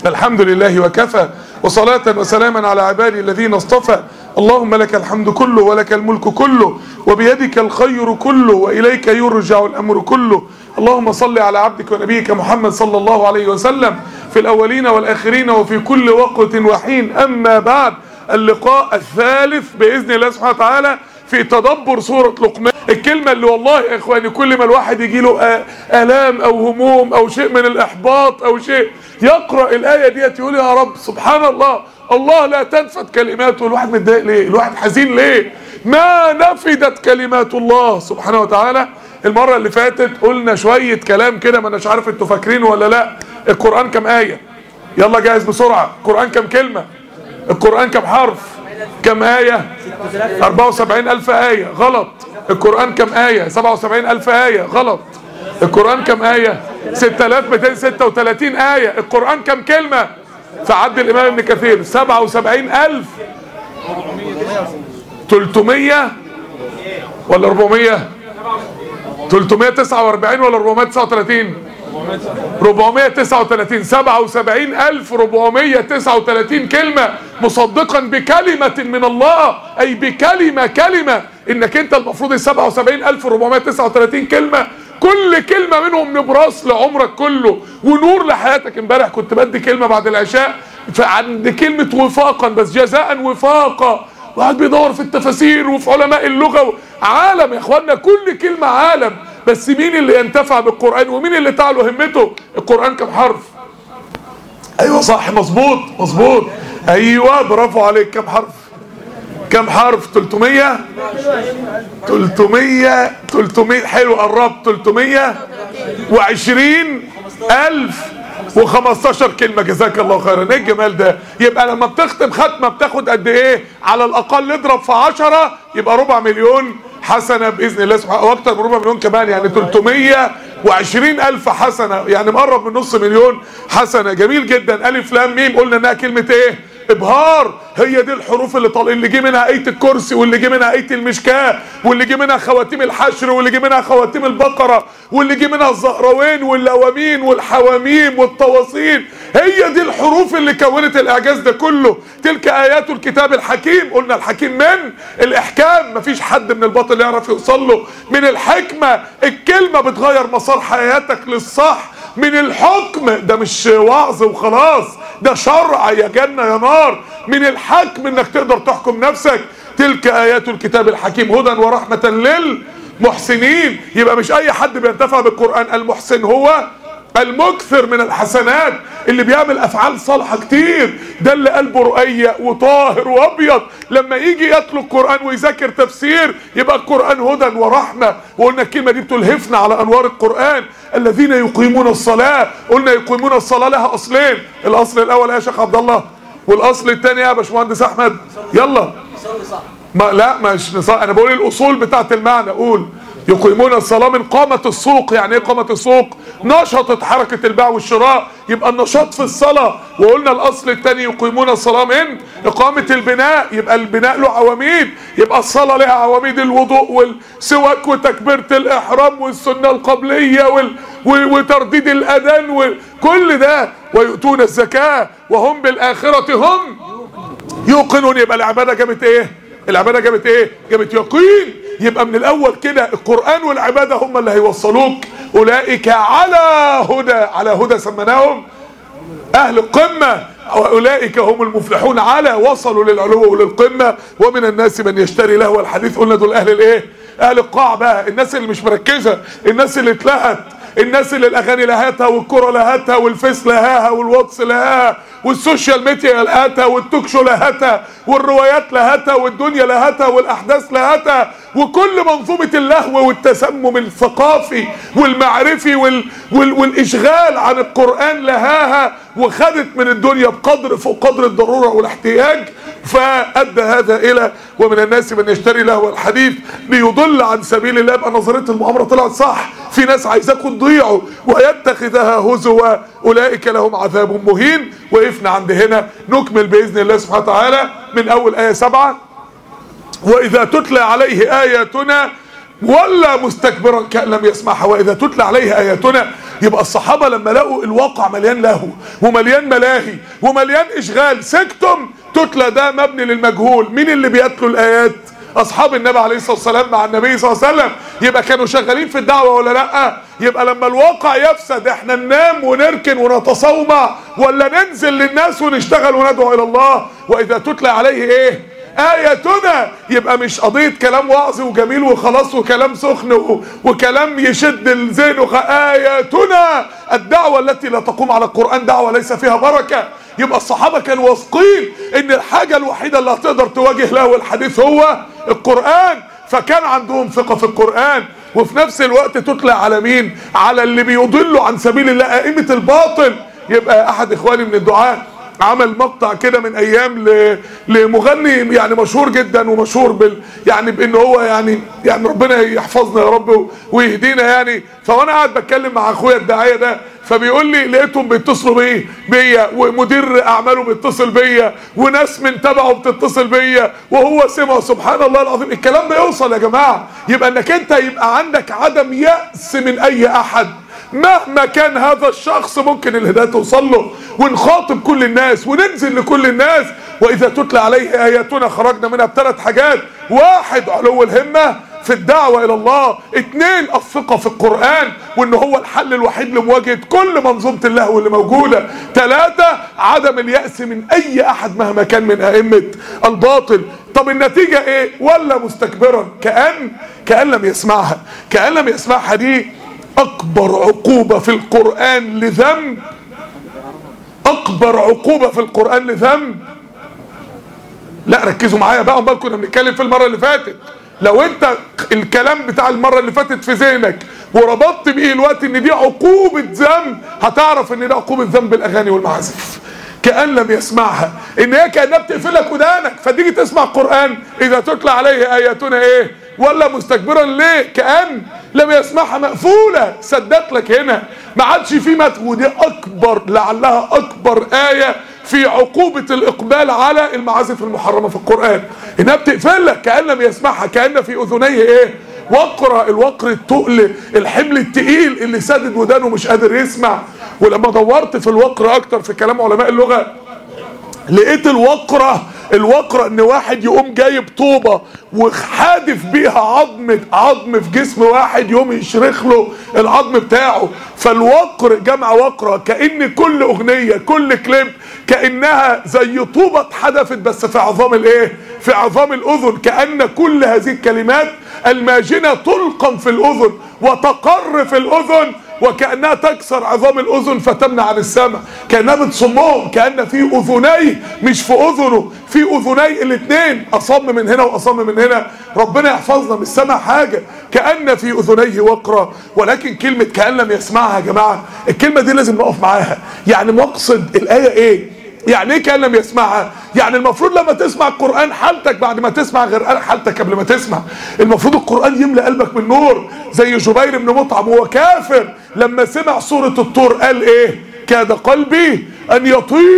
الحمد لله وكفى وصلاة وسلاما على عبادي الذين اصطفى اللهم لك الحمد كله ولك الملك كله وبيدك الخير كله وإليك يرجع الأمر كله اللهم صل على عبدك ونبيك محمد صلى الله عليه وسلم في الأولين والآخرين وفي كل وقت وحين أما بعد اللقاء الثالث بإذن الله سبحانه وتعالى في تدبر سورة لقمان الكلمة اللي والله يا إخواني كل ما الواحد يجي له آلام أو هموم أو شيء من الإحباط أو شيء يقرأ الآية ديت يقول يا رب سبحان الله الله لا تنفد كلماته الواحد متضايق ليه الواحد حزين ليه ما نفدت كلمات الله سبحانه وتعالى المرة اللي فاتت قلنا شوية كلام كده ما اناش عارف انتوا فاكرينه ولا لا القرآن كم آية يلا جاهز بسرعة القرآن كم كلمة القرآن كم حرف كم آية 74 ألف آية غلط القرآن كم آية 77 ألف آية غلط القرآن كم آية 6236 آية القرآن كم كلمة فعد الإمام ابن كثير 77 ألف 300 ولا 400 349 ولا 439 439 77439 كلمة مصدقا بكلمة من الله أي بكلمة كلمة إنك أنت المفروض ال 77439 كلمة كل كلمة منهم نبراس لعمرك كله ونور لحياتك امبارح كنت بدي كلمة بعد العشاء فعند كلمة وفاقا بس جزاء وفاقا واحد بيدور في التفاسير وفي علماء اللغة عالم يا اخوانا كل كلمة عالم بس مين اللي ينتفع بالقرآن ومين اللي تعلو همته القرآن كم حرف ايوه صح مظبوط مظبوط ايوه برافو عليك كم حرف كم حرف 300 300 300 حلو قربت 320 ألف و15 كلمة جزاك الله خيرا ايه الجمال ده يبقى لما بتختم ختمة بتاخد قد ايه على الاقل اضرب في 10 يبقى ربع مليون حسنة بإذن الله سبحانه واكتر من ربع مليون كمان يعني 320 ألف حسنة يعني مقرب من نص مليون حسنة جميل جدا ألف لام ميم قلنا انها كلمة ايه ابهار هي دي الحروف اللي طال اللي جه منها ايه الكرسي واللي جه منها ايه المشكاه واللي جه منها خواتيم الحشر واللي جه منها خواتيم البقره واللي جه منها الزهروين واللوامين والحواميم والطواصين هي دي الحروف اللي كونت الاعجاز ده كله تلك ايات الكتاب الحكيم قلنا الحكيم من الاحكام مفيش حد من الباطل يعرف يوصل له من الحكمه الكلمه بتغير مسار حياتك للصح من الحكم ده مش وعظ وخلاص ده شرع يا جنة يا نار من الحكم انك تقدر تحكم نفسك تلك ايات الكتاب الحكيم هدى ورحمة للمحسنين يبقى مش اي حد بينتفع بالقرآن المحسن هو المكثر من الحسنات اللي بيعمل افعال صالحة كتير ده اللي قلبه رقيق وطاهر وابيض لما يجي يتلو القرآن ويذاكر تفسير يبقى القرآن هدى ورحمة وقلنا الكلمة دي بتلهفنا على انوار القرآن الذين يقيمون الصلاة قلنا يقيمون الصلاة لها اصلين الاصل الاول يا شيخ عبد الله والاصل الثاني يا باشمهندس احمد يلا ما لا مش نص... انا بقول الاصول بتاعت المعنى قول يقيمون الصلاة من قامة السوق يعني ايه قامة السوق نشطت حركة البيع والشراء يبقى النشاط في الصلاة وقلنا الاصل الثاني يقيمون الصلاة من اقامة البناء يبقى البناء له عواميد يبقى الصلاة لها عواميد الوضوء والسواك وتكبيرة الاحرام والسنة القبلية وال... وترديد الاذان وكل ده ويؤتون الزكاة وهم بالاخرة هم يوقنون يبقى العبادة جابت ايه العبادة جابت ايه جابت يقين يبقى من الاول كده القرآن والعبادة هم اللي هيوصلوك اولئك على هدى على هدى سمناهم اهل القمة اولئك هم المفلحون على وصلوا للعلو وللقمة ومن الناس من يشتري لهو الحديث قلنا دول اهل الايه اهل القاع بقى الناس اللي مش مركزة الناس اللي اتلهت الناس اللي الاغاني لهاتها والكرة لهاتها والفيس لهاها والواتس لهاها والسوشيال ميديا لهاتها والتوك شو لهاتها والروايات لهاتها والدنيا لهاتها والاحداث لهاتها وكل منظومة اللهو والتسمم الثقافي والمعرفي وال وال والاشغال عن القرآن لهاها وخدت من الدنيا بقدر فوق قدر الضرورة والاحتياج فأدى هذا إلى ومن الناس من يشتري له الحديث ليضل عن سبيل الله يبقى نظرية المؤامرة طلعت صح في ناس عايزاكم تضيعوا ويتخذها هزوا أولئك لهم عذاب مهين وقفنا عند هنا نكمل بإذن الله سبحانه وتعالى من أول آية سبعة وإذا تتلى عليه آياتنا ولا مستكبرا كأن لم يسمعها وإذا تتلى عليه آياتنا يبقى الصحابة لما لقوا الواقع مليان لهو ومليان ملاهي ومليان إشغال سكتم تتلى ده مبني للمجهول مين اللي بيتلوا الآيات اصحاب النبي عليه الصلاه والسلام مع النبي صلى الله عليه وسلم يبقى كانوا شغالين في الدعوه ولا لا يبقى لما الواقع يفسد احنا ننام ونركن ونتصومع ولا ننزل للناس ونشتغل وندعو الى الله واذا تتلى عليه ايه آياتنا يبقى مش قضية كلام وعظ وجميل وخلاص وكلام سخن و... وكلام يشد الذهن وخ... آياتنا الدعوة التي لا تقوم على القرآن دعوة ليس فيها بركة يبقى الصحابة كانوا واثقين ان الحاجة الوحيدة اللي هتقدر تواجه له الحديث هو القرآن فكان عندهم ثقة في القرآن وفي نفس الوقت تتلى على مين على اللي بيضلوا عن سبيل الله أئمة الباطل يبقى احد اخواني من الدعاه عمل مقطع كده من ايام ل... لمغني يعني مشهور جدا ومشهور بال يعني بان هو يعني يعني ربنا يحفظنا يا رب ويهدينا يعني فوانا قاعد بتكلم مع اخويا الداعيه ده فبيقول لي لقيتهم بيتصلوا بيه بيا ومدير اعماله بيتصل بيا وناس من تبعه بتتصل بيا وهو سمع سبحان الله العظيم الكلام بيوصل يا جماعه يبقى انك انت يبقى عندك عدم يأس من اي احد مهما كان هذا الشخص ممكن الهدايه توصل له ونخاطب كل الناس وننزل لكل الناس واذا تتلى عليه اياتنا خرجنا منها بثلاث حاجات واحد علو الهمه في الدعوة إلى الله اتنين الثقة في القرآن وإن هو الحل الوحيد لمواجهة كل منظومة اللهو اللي موجودة ثلاثة عدم اليأس من أي أحد مهما كان من أئمة الباطل طب النتيجة إيه ولا مستكبرا كأن كأن لم يسمعها كأن لم يسمعها دي أكبر عقوبة في القرآن لذنب أكبر عقوبة في القرآن لذنب لا ركزوا معايا بقى امال كنا بنتكلم في المرة اللي فاتت لو انت الكلام بتاع المرة اللي فاتت في ذهنك وربطت بيه الوقت ان دي عقوبة ذنب هتعرف ان دي عقوبة ذنب الاغاني والمعازف كأن لم يسمعها ان هي كأنها بتقفلك ودانك فتيجي تسمع قرآن اذا تتلى عليه اياتنا ايه ولا مستكبرا ليه كأن لم يسمعها مقفولة سدت لك هنا ما عادش في مت ودي اكبر لعلها اكبر آية في عقوبة الإقبال على المعازف المحرمة في القرآن إنها بتقفل لك كأن لم يسمعها كأن في أذنيه إيه وقرة الوقر التقل الحمل التقيل اللي سادد ودانه مش قادر يسمع ولما دورت في الوقر أكتر في كلام علماء اللغة لقيت الوقرة الوقرة ان واحد يقوم جايب طوبة وحادف بيها عظم عظم في جسم واحد يقوم يشرخ له العظم بتاعه فالوقر جمع وقرة كأن كل اغنية كل كليب كأنها زي طوبة اتحدفت بس في عظام الايه في عظام الاذن كأن كل هذه الكلمات الماجنة تلقم في الاذن وتقر في الاذن وكأنها تكسر عظام الأذن فتمنع عن السمع كأنها بتصمهم كأن في أذني مش في أذنه في أذني الاثنين أصم من هنا وأصم من هنا ربنا يحفظنا مش سمع حاجة كأن في أذنيه وقرة ولكن كلمة كأن لم يسمعها يا جماعة الكلمة دي لازم نقف معاها يعني مقصد الآية إيه يعني ايه كان لم يسمعها يعني المفروض لما تسمع القرآن حالتك بعد ما تسمع غير حالتك قبل ما تسمع المفروض القرآن يملأ قلبك من نور زي جبير بن مطعم هو كافر لما سمع سورة الطور قال ايه كاد قلبي ان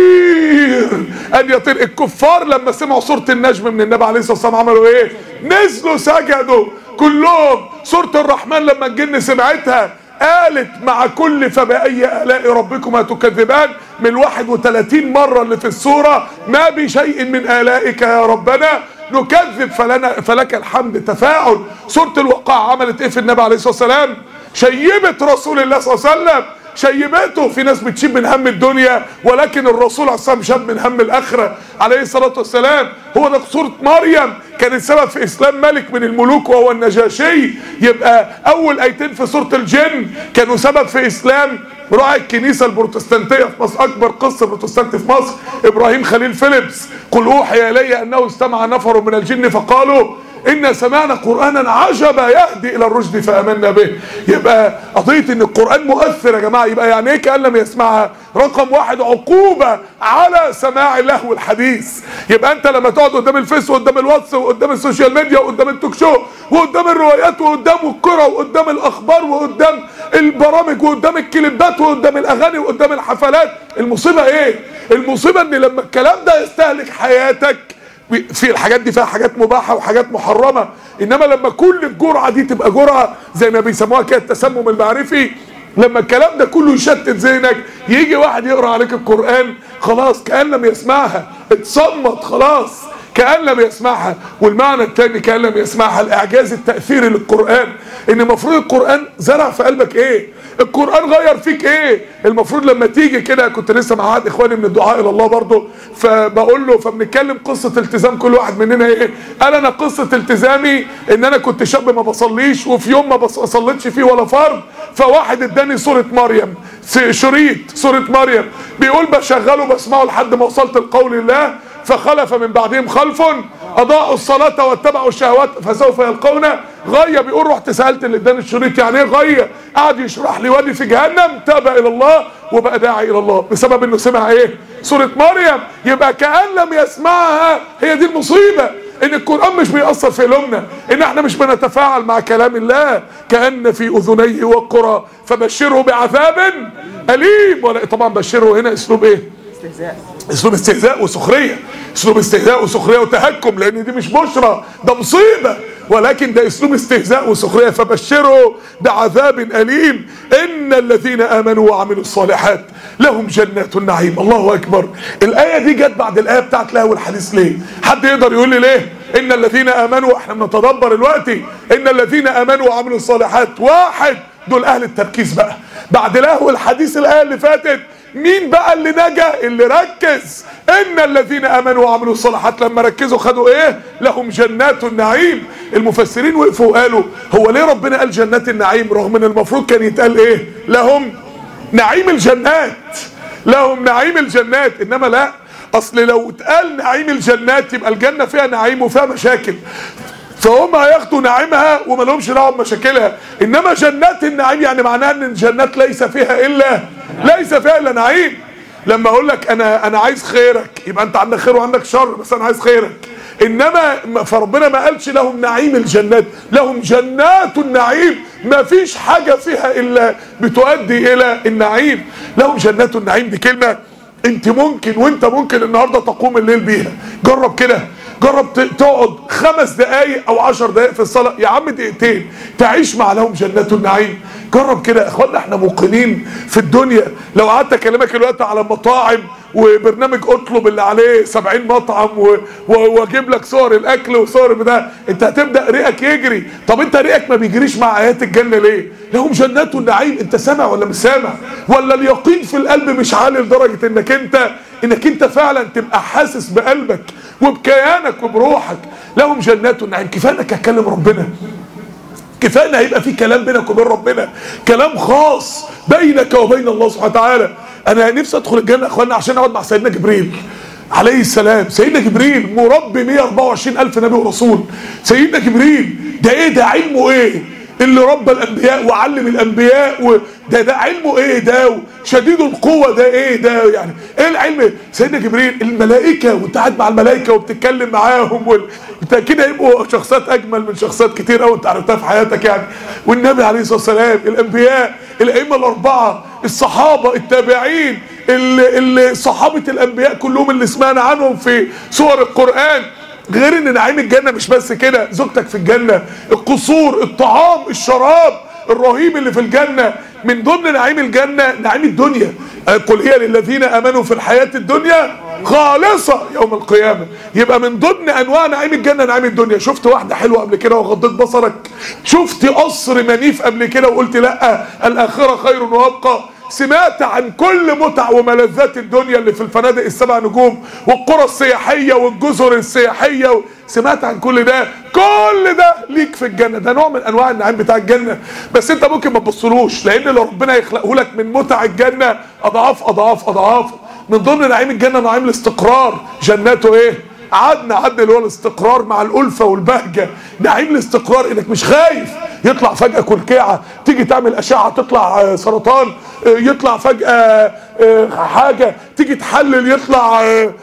يطير ان يطير الكفار لما سمعوا سورة النجم من النبي عليه الصلاة والسلام عملوا ايه نزلوا سجدوا كلهم سورة الرحمن لما الجن سمعتها قالت مع كل فبأي آلاء ربكما تكذبان من 31 مرة اللي في السورة ما بشيء من آلائك يا ربنا نكذب فلنا فلك الحمد تفاعل سورة الوقاع عملت ايه في النبي عليه الصلاة والسلام شيبت رسول الله صلى الله عليه وسلم شيبته في ناس بتشيب من هم الدنيا ولكن الرسول عليه الصلاه والسلام شاب من هم الاخره عليه الصلاه والسلام هو ده سوره مريم كان السبب في اسلام ملك من الملوك وهو النجاشي يبقى اول ايتين في سوره الجن كانوا سبب في اسلام راعي الكنيسه البروتستانتيه في مصر اكبر قصه بروتستانتي في مصر ابراهيم خليل فيليبس قل اوحي الي انه استمع نفر من الجن فقالوا إنا سمعنا قرآنا عجبا يهدي إلى الرشد فآمنا به يبقى قضية إن القرآن مؤثر يا جماعة يبقى يعني إيه كأن لم يسمعها رقم واحد عقوبة على سماع اللهو الحديث يبقى أنت لما تقعد قدام الفيس وقدام الواتس وقدام السوشيال ميديا وقدام التوك شو وقدام الروايات وقدام الكرة وقدام الأخبار وقدام البرامج وقدام الكليبات وقدام الأغاني وقدام الحفلات المصيبة إيه؟ المصيبة إن لما الكلام ده يستهلك حياتك في الحاجات دي فيها حاجات مباحه وحاجات محرمه انما لما كل الجرعه دي تبقى جرعه زي ما بيسموها كده التسمم المعرفي لما الكلام ده كله يشتت ذهنك يجي واحد يقرا عليك القران خلاص كان لم يسمعها اتصمت خلاص كأن لم يسمعها والمعنى الثاني كأن لم يسمعها الإعجاز التأثيري للقرآن إن المفروض القرآن زرع في قلبك إيه القرآن غير فيك إيه المفروض لما تيجي كده كنت لسه مع واحد إخواني من الدعاء إلى الله برضه فبقول له فبنتكلم قصة التزام كل واحد مننا إيه قال أنا قصة التزامي إن أنا كنت شاب ما بصليش وفي يوم ما صليتش فيه ولا فرض فواحد اداني سورة مريم شريط سورة مريم بيقول بشغله بسمعه لحد ما وصلت لقول الله فخلف من بعدهم خلف اضاعوا الصلاه واتبعوا الشهوات فسوف يلقون غيه بيقول رحت سالت اللي اداني الشريط يعني ايه غيه قعد يشرح لي وادي في جهنم تاب الى الله وبقى داعي الى الله بسبب انه سمع ايه سوره مريم يبقى كان لم يسمعها هي دي المصيبه ان القران مش بيأثر في قلوبنا ان احنا مش بنتفاعل مع كلام الله كأن في اذنيه وقرا فبشره بعذاب اليم ولا طبعا بشره هنا اسلوب ايه استهزاء اسلوب استهزاء وسخريه اسلوب استهزاء وسخريه وتهكم لان دي مش بشرى ده مصيبه ولكن ده اسلوب استهزاء وسخريه فبشره بعذاب اليم ان الذين امنوا وعملوا الصالحات لهم جنات النعيم الله اكبر الايه دي جت بعد الايه بتاعت لهو الحديث ليه حد يقدر يقول لي ليه ان الذين امنوا احنا بنتدبر دلوقتي ان الذين امنوا وعملوا الصالحات واحد دول اهل التركيز بقى بعد لهو الحديث الايه اللي فاتت مين بقى اللي نجا اللي ركز ان الذين امنوا وعملوا الصالحات لما ركزوا خدوا ايه لهم جنات النعيم المفسرين وقفوا وقالوا هو ليه ربنا قال جنات النعيم رغم ان المفروض كان يتقال ايه لهم نعيم الجنات لهم نعيم الجنات انما لا اصل لو اتقال نعيم الجنات يبقى الجنه فيها نعيم وفيها مشاكل فهم هياخدوا نعيمها وما لهمش دعوه بمشاكلها انما جنات النعيم يعني معناها ان الجنات ليس فيها الا ليس فيها الا نعيم لما اقول لك انا انا عايز خيرك يبقى انت عندك خير وعندك شر بس انا عايز خيرك انما فربنا ما قالش لهم نعيم الجنات لهم جنات النعيم ما فيش حاجه فيها الا بتؤدي الى النعيم لهم جنات النعيم دي كلمه انت ممكن وانت ممكن النهارده تقوم الليل بيها جرب كده جرب تقعد خمس دقايق او عشر دقايق في الصلاة يا عم دقيقتين تعيش مع لهم جنات النعيم جرب كده يا اخوانا احنا موقنين في الدنيا لو قعدت اكلمك الوقت على مطاعم وبرنامج اطلب اللي عليه 70 مطعم واجيب لك صور الاكل وصور بتاع انت هتبدا ريقك يجري طب انت ريقك ما بيجريش مع ايات الجنه ليه لهم جنات النعيم انت سامع ولا مش سامع ولا اليقين في القلب مش عالي لدرجه انك انت انك انت فعلا تبقى حاسس بقلبك وبكيانك وبروحك لهم جنات النعيم كفايه انك هتكلم ربنا كفايه ان هيبقى في كلام بينك وبين ربنا كلام خاص بينك وبين الله سبحانه وتعالى انا نفسي ادخل الجنه يا اخوانا عشان اقعد مع سيدنا جبريل عليه السلام سيدنا جبريل مربي 124 الف نبي ورسول سيدنا جبريل ده ايه ده علمه ايه اللي ربى الانبياء وعلم الانبياء وده ده علمه ايه ده شديد القوة ده ايه ده يعني ايه العلم سيدنا جبريل الملائكة وانت قاعد مع الملائكة وبتتكلم معاهم وال... كده يبقوا شخصيات اجمل من شخصيات كتير قوي انت عرفتها في حياتك يعني والنبي عليه الصلاة والسلام الانبياء الائمة الاربعة الصحابة التابعين اللي, اللي صحابة الانبياء كلهم اللي سمعنا عنهم في سور القرآن غير ان نعيم الجنه مش بس كده زوجتك في الجنه القصور الطعام الشراب الرهيب اللي في الجنه من ضمن نعيم الجنه نعيم الدنيا قل هي للذين امنوا في الحياه الدنيا خالصه يوم القيامه يبقى من ضمن انواع نعيم الجنه نعيم الدنيا شفت واحده حلوه قبل كده وغضيت بصرك شفت قصر منيف قبل كده وقلت لا الاخره خير وابقى سمعت عن كل متع وملذات الدنيا اللي في الفنادق السبع نجوم والقرى السياحيه والجزر السياحيه و... سمعت عن كل ده كل ده ليك في الجنه ده نوع من انواع النعيم بتاع الجنه بس انت ممكن ما تبصلوش لان لو ربنا يخلقه لك من متع الجنه اضعاف اضعاف اضعاف من ضمن نعيم الجنه نعيم الاستقرار جناته ايه عدنا عدنا اللي هو الاستقرار مع الألفة والبهجة نعيم الاستقرار انك مش خايف يطلع فجأة كلكعة تيجي تعمل أشعة تطلع سرطان يطلع فجأة حاجة تيجي تحلل يطلع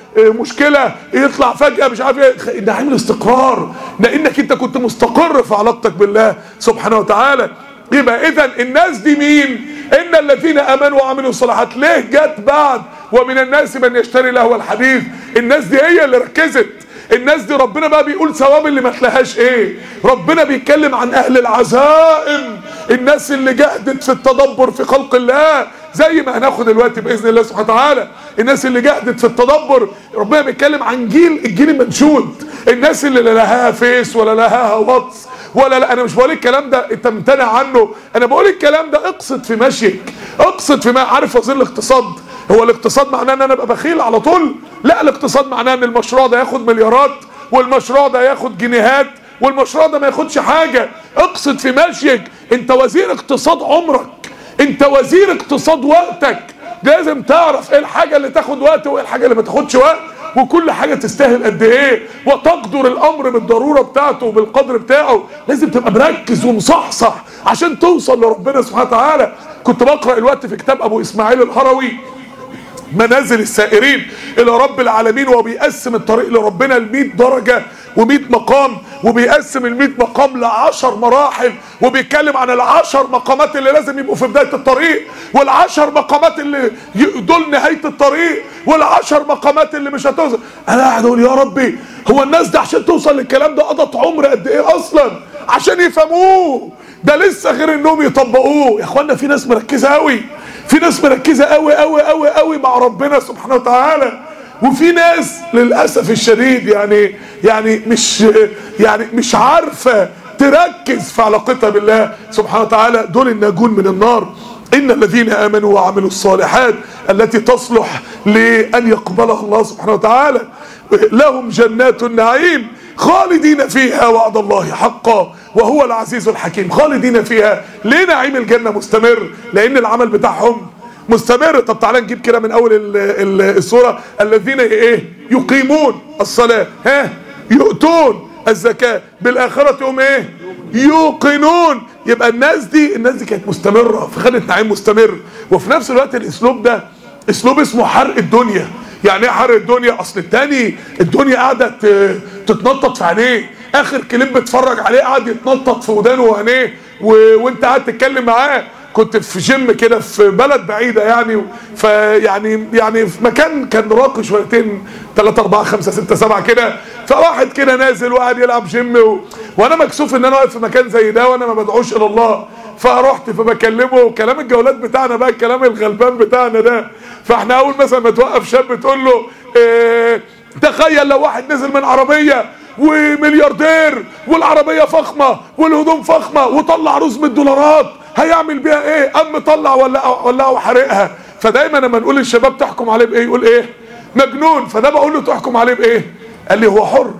مشكلة يطلع فجأة مش عارف ايه نعيم الاستقرار لانك انت كنت مستقر في علاقتك بالله سبحانه وتعالى يبقى اذا الناس دي مين ان الذين امنوا وعملوا الصالحات ليه جت بعد ومن الناس من يشتري لهو الحديث الناس دي هي اللي ركزت الناس دي ربنا بقى بيقول ثواب اللي ما تلاقيهاش ايه ربنا بيتكلم عن اهل العزائم الناس اللي جهدت في التدبر في خلق الله زي ما هناخد دلوقتي باذن الله سبحانه وتعالى الناس اللي جهدت في التدبر ربنا بيتكلم عن جيل الجيل المنشود الناس اللي لا لها فيس ولا لها واتس ولا لا انا مش بقول الكلام ده انت ممتنع عنه انا بقول الكلام ده اقصد في مشيك اقصد في ما عارف وزير الاقتصاد هو الاقتصاد معناه ان انا ابقى بخيل على طول لا الاقتصاد معناه ان المشروع ده ياخد مليارات والمشروع ده ياخد جنيهات والمشروع ده ما ياخدش حاجه اقصد في مشيك انت وزير اقتصاد عمرك انت وزير اقتصاد وقتك لازم تعرف ايه الحاجه اللي تاخد وقت وايه الحاجه اللي ما تاخدش وقت وكل حاجة تستاهل قد ايه وتقدر الامر بالضرورة بتاعته وبالقدر بتاعه لازم تبقى مركز ومصحصح عشان توصل لربنا سبحانه وتعالى كنت بقرأ الوقت في كتاب ابو اسماعيل الهروي منازل السائرين الى رب العالمين وهو بيقسم الطريق لربنا ل 100 درجه و100 مقام وبيقسم ال 100 مقام ل 10 مراحل وبيتكلم عن العشر مقامات اللي لازم يبقوا في بدايه الطريق والعشر مقامات اللي ي- دول نهايه الطريق والعشر مقامات اللي مش هتوصل انا قاعد اقول يا ربي هو الناس دي عشان توصل للكلام ده قضت عمر قد ايه اصلا عشان يفهموه ده لسه غير انهم يطبقوه يا اخوانا في ناس مركزه قوي في ناس مركزه قوي قوي قوي قوي مع ربنا سبحانه وتعالى وفي ناس للاسف الشديد يعني يعني مش يعني مش عارفه تركز في علاقتها بالله سبحانه وتعالى دول الناجون من النار ان الذين امنوا وعملوا الصالحات التي تصلح لان يقبلها الله سبحانه وتعالى لهم جنات النعيم خالدين فيها وعد الله حقا وهو العزيز الحكيم خالدين فيها ليه نعيم الجنه مستمر لان العمل بتاعهم مستمر طب تعالى نجيب كده من اول ال- ال- السوره الذين ايه يقيمون الصلاه ها يؤتون الزكاه بالاخره هم ايه يوقنون يبقى الناس دي الناس دي كانت مستمره فخدت نعيم مستمر وفي نفس الوقت الاسلوب ده اسلوب اسمه حرق الدنيا يعني ايه حرق الدنيا اصل التاني الدنيا قاعده ت- تتنطط في عينيه اخر كليب بتفرج عليه قاعد يتنطط في ودانه وعينيه و... وانت قاعد تتكلم معاه كنت في جيم كده في بلد بعيده يعني فيعني يعني في مكان كان راقي شويتين 3 4 5 6 7 كده فواحد كده نازل وقاعد يلعب جيم و... وانا مكسوف ان انا واقف في مكان زي ده وانا ما بدعوش الى الله فرحت فبكلمه كلام الجولات بتاعنا بقى الكلام الغلبان بتاعنا ده فاحنا اول مثلا ما توقف شاب تقول له إيه تخيل لو واحد نزل من عربيه وملياردير والعربيه فخمه والهدوم فخمه وطلع رز من الدولارات هيعمل بيها ايه قام طلع ولا ولا وحرقها فدايما لما نقول للشباب تحكم عليه بايه يقول ايه مجنون فده بقول له تحكم عليه بايه قال لي هو حر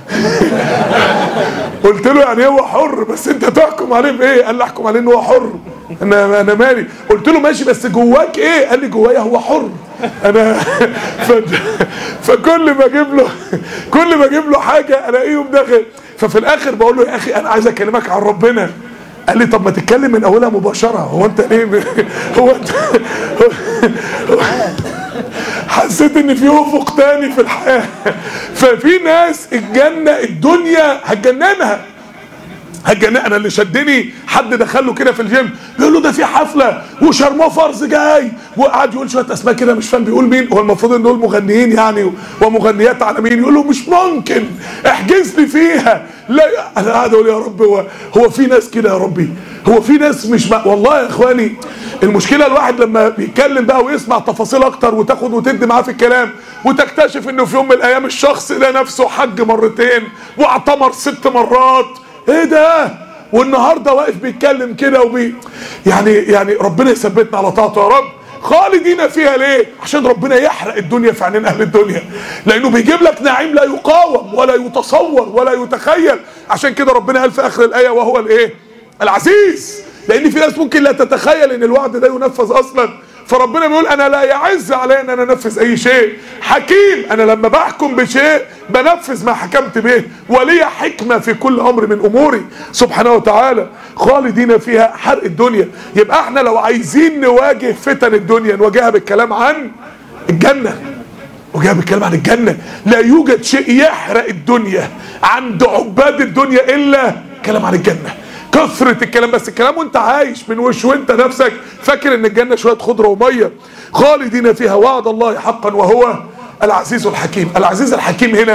قلت له يعني هو حر بس انت تحكم عليه بايه قال لي احكم عليه ان هو حر انا انا مالي قلت له ماشي بس جواك ايه قال لي جوايا هو حر انا ف... فكل ما اجيب له كل ما اجيب له حاجه الاقيهم داخل ففي الاخر بقول له يا اخي انا عايز اكلمك عن ربنا قال لي طب ما تتكلم من اولها مباشره هو انت ليه ب... هو انت هو... حسيت ان في افق تاني في الحياه ففي ناس الجنه الدنيا هتجننها هتجنن انا اللي شدني حد دخله كده في الجيم يقول له ده في حفله وشرموه فرز جاي وقعد يقول شويه اسماء كده مش فاهم بيقول مين هو المفروض ان دول مغنيين يعني ومغنيات عالميين يقول له مش ممكن احجز لي فيها لا انا قاعد اقول يا رب هو هو في ناس كده يا ربي هو في ناس مش ما والله يا اخواني المشكله الواحد لما بيتكلم بقى ويسمع تفاصيل اكتر وتاخد وتدي معاه في الكلام وتكتشف انه في يوم من الايام الشخص ده نفسه حج مرتين واعتمر ست مرات ايه ده والنهارده واقف بيتكلم كده وبي يعني يعني ربنا يثبتنا على طاعته يا رب خالدين فيها ليه عشان ربنا يحرق الدنيا في عينين اهل الدنيا لانه بيجيب لك نعيم لا يقاوم ولا يتصور ولا يتخيل عشان كده ربنا قال في اخر الايه وهو الايه العزيز لان في ناس ممكن لا تتخيل ان الوعد ده ينفذ اصلا فربنا بيقول انا لا يعز علي ان انا انفذ اي شيء حكيم انا لما بحكم بشيء بنفذ ما حكمت به ولي حكمه في كل امر من اموري سبحانه وتعالى خالدين فيها حرق الدنيا يبقى احنا لو عايزين نواجه فتن الدنيا نواجهها بالكلام عن الجنه وجاء بالكلام عن الجنة لا يوجد شيء يحرق الدنيا عند عباد الدنيا إلا كلام عن الجنة كثرة الكلام بس الكلام وانت عايش من وش وانت نفسك فاكر ان الجنة شوية خضرة ومية خالدين فيها وعد الله حقا وهو العزيز الحكيم العزيز الحكيم هنا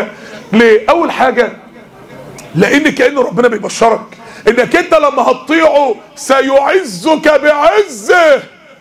ليه اول حاجه لان كأن ربنا بيبشرك انك انت لما هتطيعه سيعزك بعزه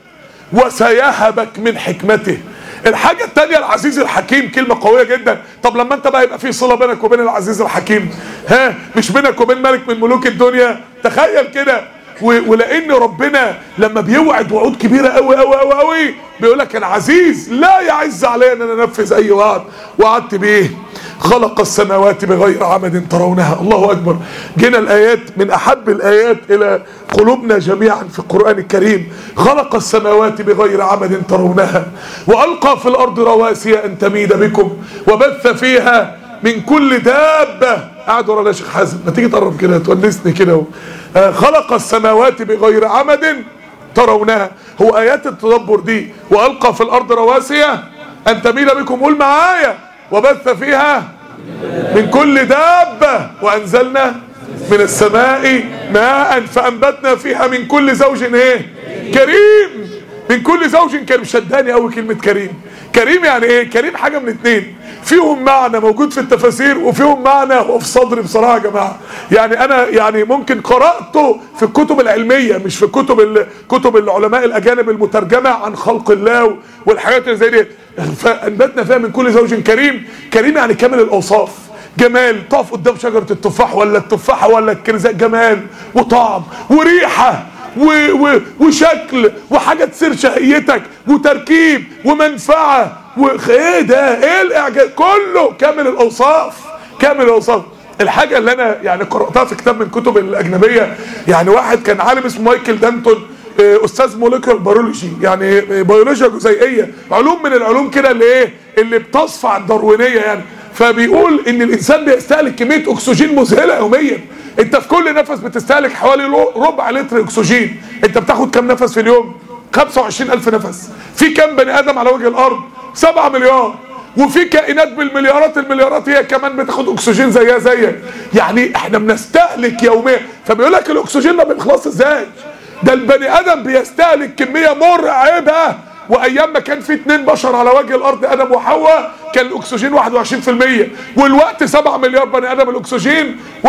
وسيهبك من حكمته الحاجة التانية العزيز الحكيم كلمة قوية جدا طب لما انت بقى يبقى في صلة بينك وبين العزيز الحكيم ها مش بينك وبين ملك من ملوك الدنيا تخيل كده و- ولان ربنا لما بيوعد وعود كبيره قوي قوي قوي قوي بيقول لك انا عزيز لا يعز علي ان انا انفذ اي وعد وعدت بيه خلق السماوات بغير عمد ترونها الله اكبر جينا الايات من احب الايات الى قلوبنا جميعا في القران الكريم خلق السماوات بغير عمد ترونها والقى في الارض رواسي ان تميد بكم وبث فيها من كل دابه قاعد ورانا يا شيخ حازم ما تيجي تقرب كده تونسني كده آه، خلق السماوات بغير عمد ترونها هو ايات التدبر دي والقى في الارض رواسي ان تميد بكم قول معايا وبث فيها من كل دابة وأنزلنا من السماء ماء فأنبتنا فيها من كل زوج إيه كريم من كل زوج كريم شداني قوي كلمة كريم كريم يعني إيه كريم حاجة من اتنين فيهم معنى موجود في التفاسير وفيهم معنى هو في صدري بصراحة يا جماعة يعني أنا يعني ممكن قرأته في الكتب العلمية مش في كتب ال- كتب العلماء الأجانب المترجمة عن خلق الله والحاجات اللي زي دي فأنبتنا فيها من كل زوج كريم كريم يعني كامل الأوصاف جمال تقف قدام شجرة التفاح ولا التفاحة ولا الكرزاء جمال وطعم وريحة و و وشكل وحاجة تثير شهيتك وتركيب ومنفعة وايه ده ايه الاعجاز كله كامل الاوصاف كامل الاوصاف الحاجة اللي انا يعني قرأتها في كتاب من كتب الاجنبية يعني واحد كان عالم اسمه مايكل دانتون آه، استاذ موليكولار بيولوجي يعني آه، بيولوجيا جزيئيه علوم من العلوم كده اللي ايه اللي بتصفع الداروينيه يعني فبيقول ان الانسان بيستهلك كميه اكسجين مذهله يوميا انت في كل نفس بتستهلك حوالي لو- ربع لتر اكسجين انت بتاخد كام نفس في اليوم 25000 نفس في كام بني ادم على وجه الارض 7 مليار وفي كائنات بالمليارات المليارات هي كمان بتاخد اكسجين زيها زيك يعني احنا بنستهلك يوميا فبيقول لك الاكسجين ما بيخلص ازاي ده البني ادم بيستهلك كميه مرعبه وايام ما كان في اتنين بشر على وجه الارض ادم وحواء كان الاكسجين 21% والوقت 7 مليار بني ادم الاكسجين 21%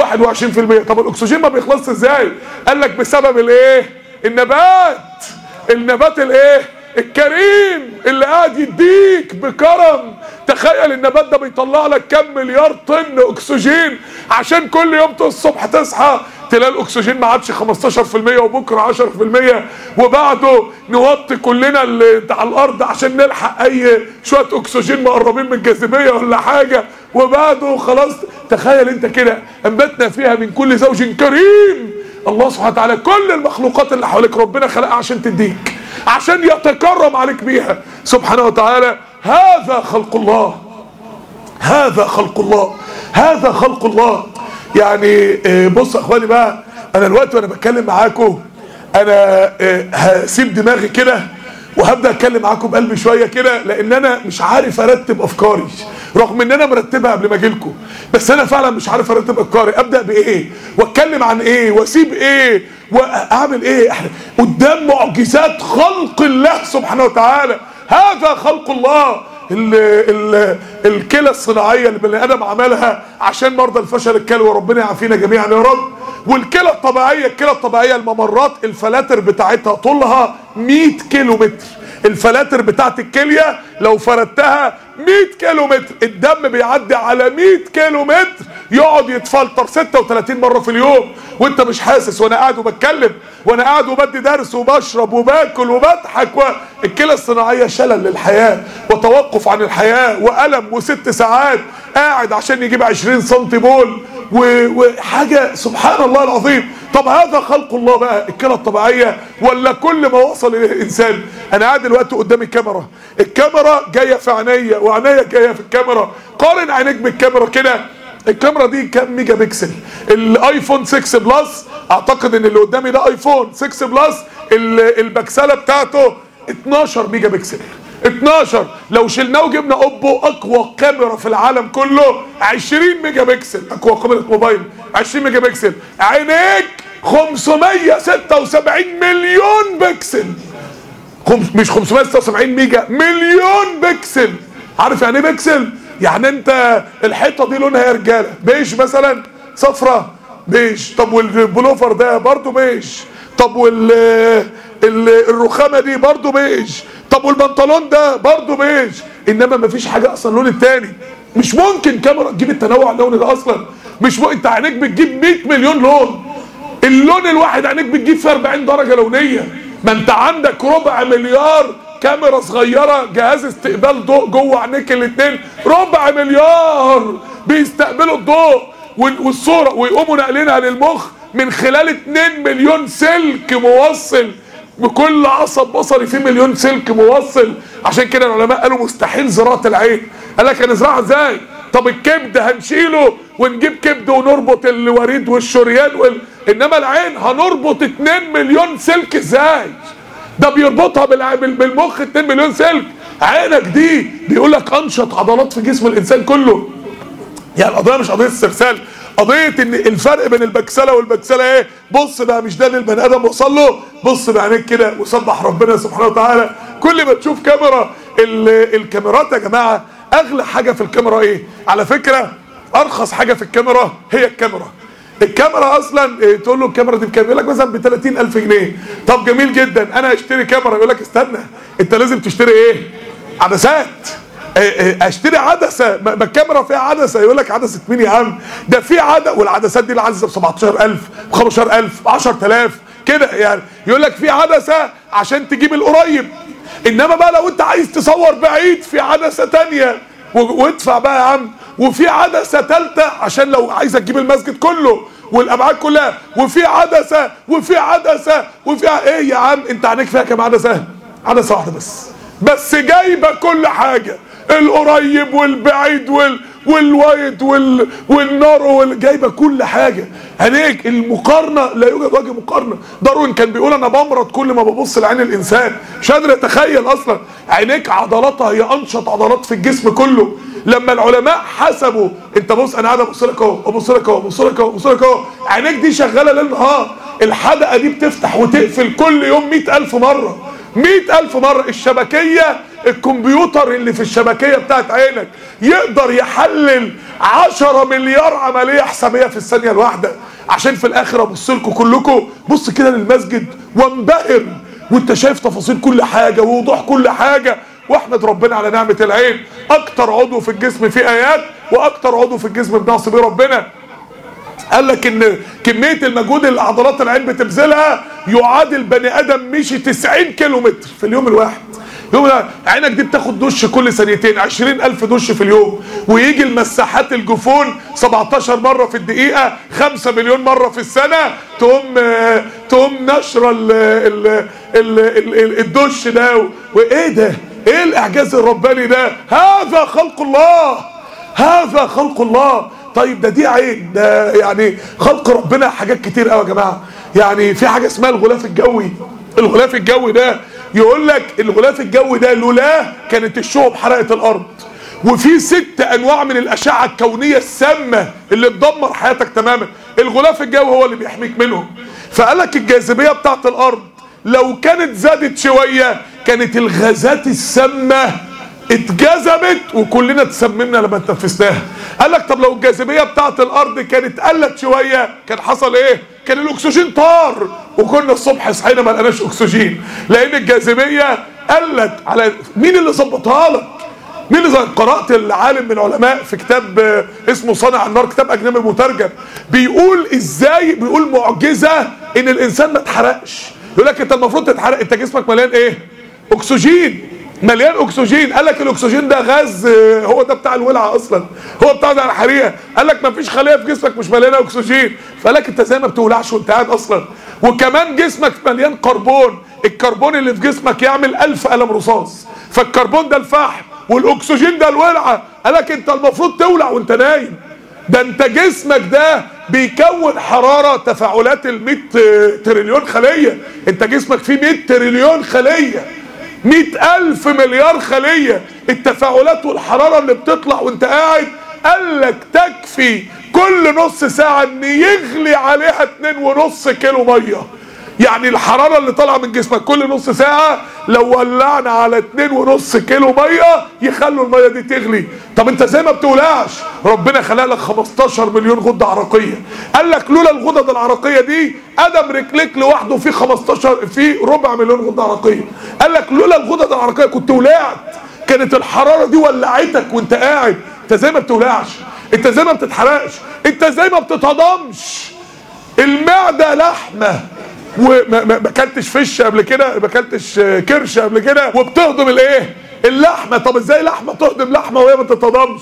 طب الاكسجين ما بيخلصش ازاي قال لك بسبب الايه النبات النبات الايه الكريم اللي قاعد يديك بكرم تخيل النبات ده بيطلع لك كم مليار طن اكسجين عشان كل يوم الصبح تصحى تلاقي الاكسجين ما عادش 15% وبكره 10% وبعده نوطي كلنا اللي على الارض عشان نلحق اي شويه اكسجين مقربين من الجاذبيه ولا حاجه وبعده خلاص تخيل انت كده انبتنا فيها من كل زوج كريم الله سبحانه وتعالى كل المخلوقات اللي حواليك ربنا خلقها عشان تديك عشان يتكرم عليك بيها سبحانه وتعالى هذا خلق الله هذا خلق الله هذا خلق الله يعني آه، بص يا اخواني بقى انا الوقت وانا بتكلم معاكم انا آه، هسيب دماغي كده وهبدا اتكلم معاكم بقلبي شويه كده لان انا مش عارف ارتب افكاري رغم ان انا مرتبها قبل ما اجي لكم بس انا فعلا مش عارف ارتب افكاري ابدا بايه واتكلم عن ايه واسيب ايه واعمل ايه احنا قدام معجزات خلق الله سبحانه وتعالى هذا خلق الله ال ال الكلى الصناعيه اللي البني ادم عملها عشان مرضى الفشل الكلوي ربنا يعافينا جميعا يا رب والكلى الطبيعيه الكلى الطبيعيه الممرات الفلاتر بتاعتها طولها 100 كيلو متر الفلاتر بتاعت الكليه لو فردتها 100 كيلو متر الدم بيعدي على 100 كيلو متر يقعد يتفلتر 36 مره في اليوم وانت مش حاسس وانا قاعد وبتكلم وانا قاعد وبدي درس وبشرب وباكل وبضحك و... الكلى الصناعيه شلل للحياه وتوقف عن الحياه والم وست ساعات قاعد عشان يجيب 20 سم بول و... وحاجه سبحان الله العظيم طب هذا خلق الله بقى الكلى الطبيعيه ولا كل ما وصل اليه الانسان انا قاعد دلوقتي قدام الكاميرا الكاميرا جايه في عينيا وعينيا جايه في الكاميرا قارن عينيك بالكاميرا كده الكاميرا دي كام ميجا بكسل الايفون 6 بلس اعتقد ان اللي قدامي ده ايفون 6 بلس ال- البكسله بتاعته 12 ميجا بكسل 12 لو شلناه وجبنا اوبو اقوى كاميرا في العالم كله 20 ميجا بكسل اقوى كاميرا موبايل 20 ميجا بكسل عينيك 576 مليون بكسل خمس مش 576 ميجا مليون بكسل عارف يعني ايه بكسل يعني انت الحيطه دي لونها يا رجاله بيج مثلا صفرة بيج طب والبلوفر ده برضه بيج طب وال ال- الرخامه دي برضه بيج طب والبنطلون ده برضه بيج انما مفيش حاجه اصلا لون التاني مش ممكن كاميرا تجيب التنوع اللوني ده اصلا مش ممكن انت عينيك بتجيب 100 مليون لون اللون الواحد عينيك بتجيب فيه 40 درجه لونيه ما انت عندك ربع مليار كاميرا صغيره جهاز استقبال ضوء جوه عينيك الاثنين ربع مليار بيستقبلوا الضوء وال- والصوره ويقوموا ناقلينها للمخ من خلال 2 مليون سلك موصل بكل عصب بصري فيه مليون سلك موصل عشان كده العلماء قالوا مستحيل زراعه العين قال لك هنزرعها ازاي طب الكبد هنشيله ونجيب كبد ونربط الوريد والشريان وال... انما العين هنربط 2 مليون سلك ازاي ده بيربطها بالع... بال- بالمخ 2 مليون سلك عينك دي بيقول لك انشط عضلات في جسم الانسان كله يعني القضيه مش قضيه استرسال قضيه ان الفرق بين البكسله والبكسله ايه بص بقى مش ده اللي البني ادم وصل له بص بعينيك كده وسبح ربنا سبحانه وتعالى كل ما تشوف كاميرا ال- الكاميرات يا جماعه اغلى حاجه في الكاميرا ايه على فكره ارخص حاجه في الكاميرا هي الكاميرا الكاميرا اصلا إيه، تقول له الكاميرا دي بكام يقول لك مثلا ب 30000 جنيه طب جميل جدا انا هشتري كاميرا يقول لك استنى انت لازم تشتري ايه عدسات إيه إيه، اشتري عدسه ما ما الكاميرا فيها عدسه يقول لك عدسه مين يا عم ده في عدسه والعدسات دي العدسه ب 17000 ب 15000 ب 10000 كده يعني يقول لك في عدسه عشان تجيب القريب انما بقى لو انت عايز تصور بعيد في عدسه تانية و- وادفع بقى يا عم وفي عدسه ثالثه عشان لو عايزك تجيب المسجد كله والابعاد كلها وفي عدسه وفي عدسه وفي ع- ايه يا عم انت عينيك فيها كام عدسه عدسه واحده بس بس جايبه كل حاجه القريب والبعيد وال والوايد وال والنار وال جايبه كل حاجه عينيك المقارنه لا يوجد وجه مقارنه داروين كان بيقول انا بمرض كل ما ببص لعين الانسان مش قادر اتخيل اصلا عينيك عضلاتها هي انشط عضلات في الجسم كله لما العلماء حسبوا انت بص انا قاعد ابص لك اهو ابص لك اهو ابص لك اهو ابص لك اهو عينيك دي شغاله ليل نهار الحدقه دي بتفتح وتقفل كل يوم مئة ألف مره مئة ألف مرة الشبكية الكمبيوتر اللي في الشبكية بتاعت عينك يقدر يحلل عشرة مليار عملية حسابية في الثانية الواحدة عشان في الآخر أبص لكم كلكم بص كده للمسجد وانبهر وانت شايف تفاصيل كل حاجة ووضوح كل حاجة واحمد ربنا على نعمة العين أكتر عضو في الجسم فيه آيات وأكتر عضو في الجسم بنعصي بيه ربنا قال لك ان كميه المجهود اللي عضلات العين بتبذلها يعادل بني ادم مشي 90 كيلو متر في اليوم الواحد يوم ده عينك دي بتاخد دش كل ثانيتين 20000 دش في اليوم ويجي المساحات الجفون 17 مره في الدقيقه 5 مليون مره في السنه تقوم آه، تقوم نشره ال ال ال ال الدش ده وايه ده؟ ايه الاعجاز الرباني ده؟ هذا خلق الله هذا خلق الله طيب ده دي عين ده يعني خلق ربنا حاجات كتير قوي يا جماعه يعني في حاجه اسمها الغلاف الجوي الغلاف الجوي ده يقول لك الغلاف الجوي ده لولاه كانت الشعب حرقت الارض وفي ست انواع من الاشعه الكونيه السامه اللي تدمر حياتك تماما الغلاف الجوي هو اللي بيحميك منهم فقال لك الجاذبيه بتاعت الارض لو كانت زادت شويه كانت الغازات السامه اتجذبت وكلنا تسممنا لما تنفسناها قال لك طب لو الجاذبيه بتاعت الارض كانت قلت شويه كان حصل ايه كان الاكسجين طار وكنا الصبح صحينا ما لقناش اكسجين لان الجاذبيه قلت على مين اللي ظبطها لك مين اللي ظبط- قرات العالم من العلماء في كتاب آه، اسمه صانع النار كتاب اجنبي مترجم بيقول ازاي بيقول معجزه ان الانسان ما اتحرقش يقول لك انت المفروض تتحرق انت جسمك مليان ايه اكسجين مليان اكسجين قال لك الاكسجين ده غاز آه، هو ده بتاع الولعه اصلا هو بتاع ده الحريقه قال لك ما فيش خليه في جسمك مش مليانه اكسجين فقال لك انت زي ما بتولعش وانت قاعد اصلا وكمان جسمك مليان كربون الكربون اللي في جسمك يعمل ألف قلم رصاص فالكربون ده الفحم والاكسجين ده الولعه قال لك انت المفروض تولع وانت نايم ده انت جسمك ده بيكون حرارة تفاعلات ال 100 تريليون خلية انت جسمك فيه 100 تريليون خلية 100 ألف مليار خلية التفاعلات والحرارة اللي بتطلع وانت قاعد قال لك تكفي كل نص ساعة ان يغلي عليها اتنين ونص كيلو مية يعني الحرارة اللي طالعة من جسمك كل نص ساعة لو ولعنا على اتنين ونص كيلو مية يخلوا المية دي تغلي طب انت زي ما بتولعش ربنا خلق لك 15 مليون غدة عرقية قال لك لولا الغدد العرقية دي ادم رجليك لوحده في 15 في ربع مليون غدة عرقية قال لك لولا الغدد العرقية كنت ولعت كانت الحرارة دي ولعتك وانت قاعد انت زي ما بتولعش انت زي ما بتتحرقش انت زي ما بتتضمش المعدة لحمة وما ما ما اكلتش فش قبل كده ما اكلتش آه، كرش قبل كده وبتهضم الايه اللحمه طب ازاي لحمه تهضم لحمه وهي ما تتهضمش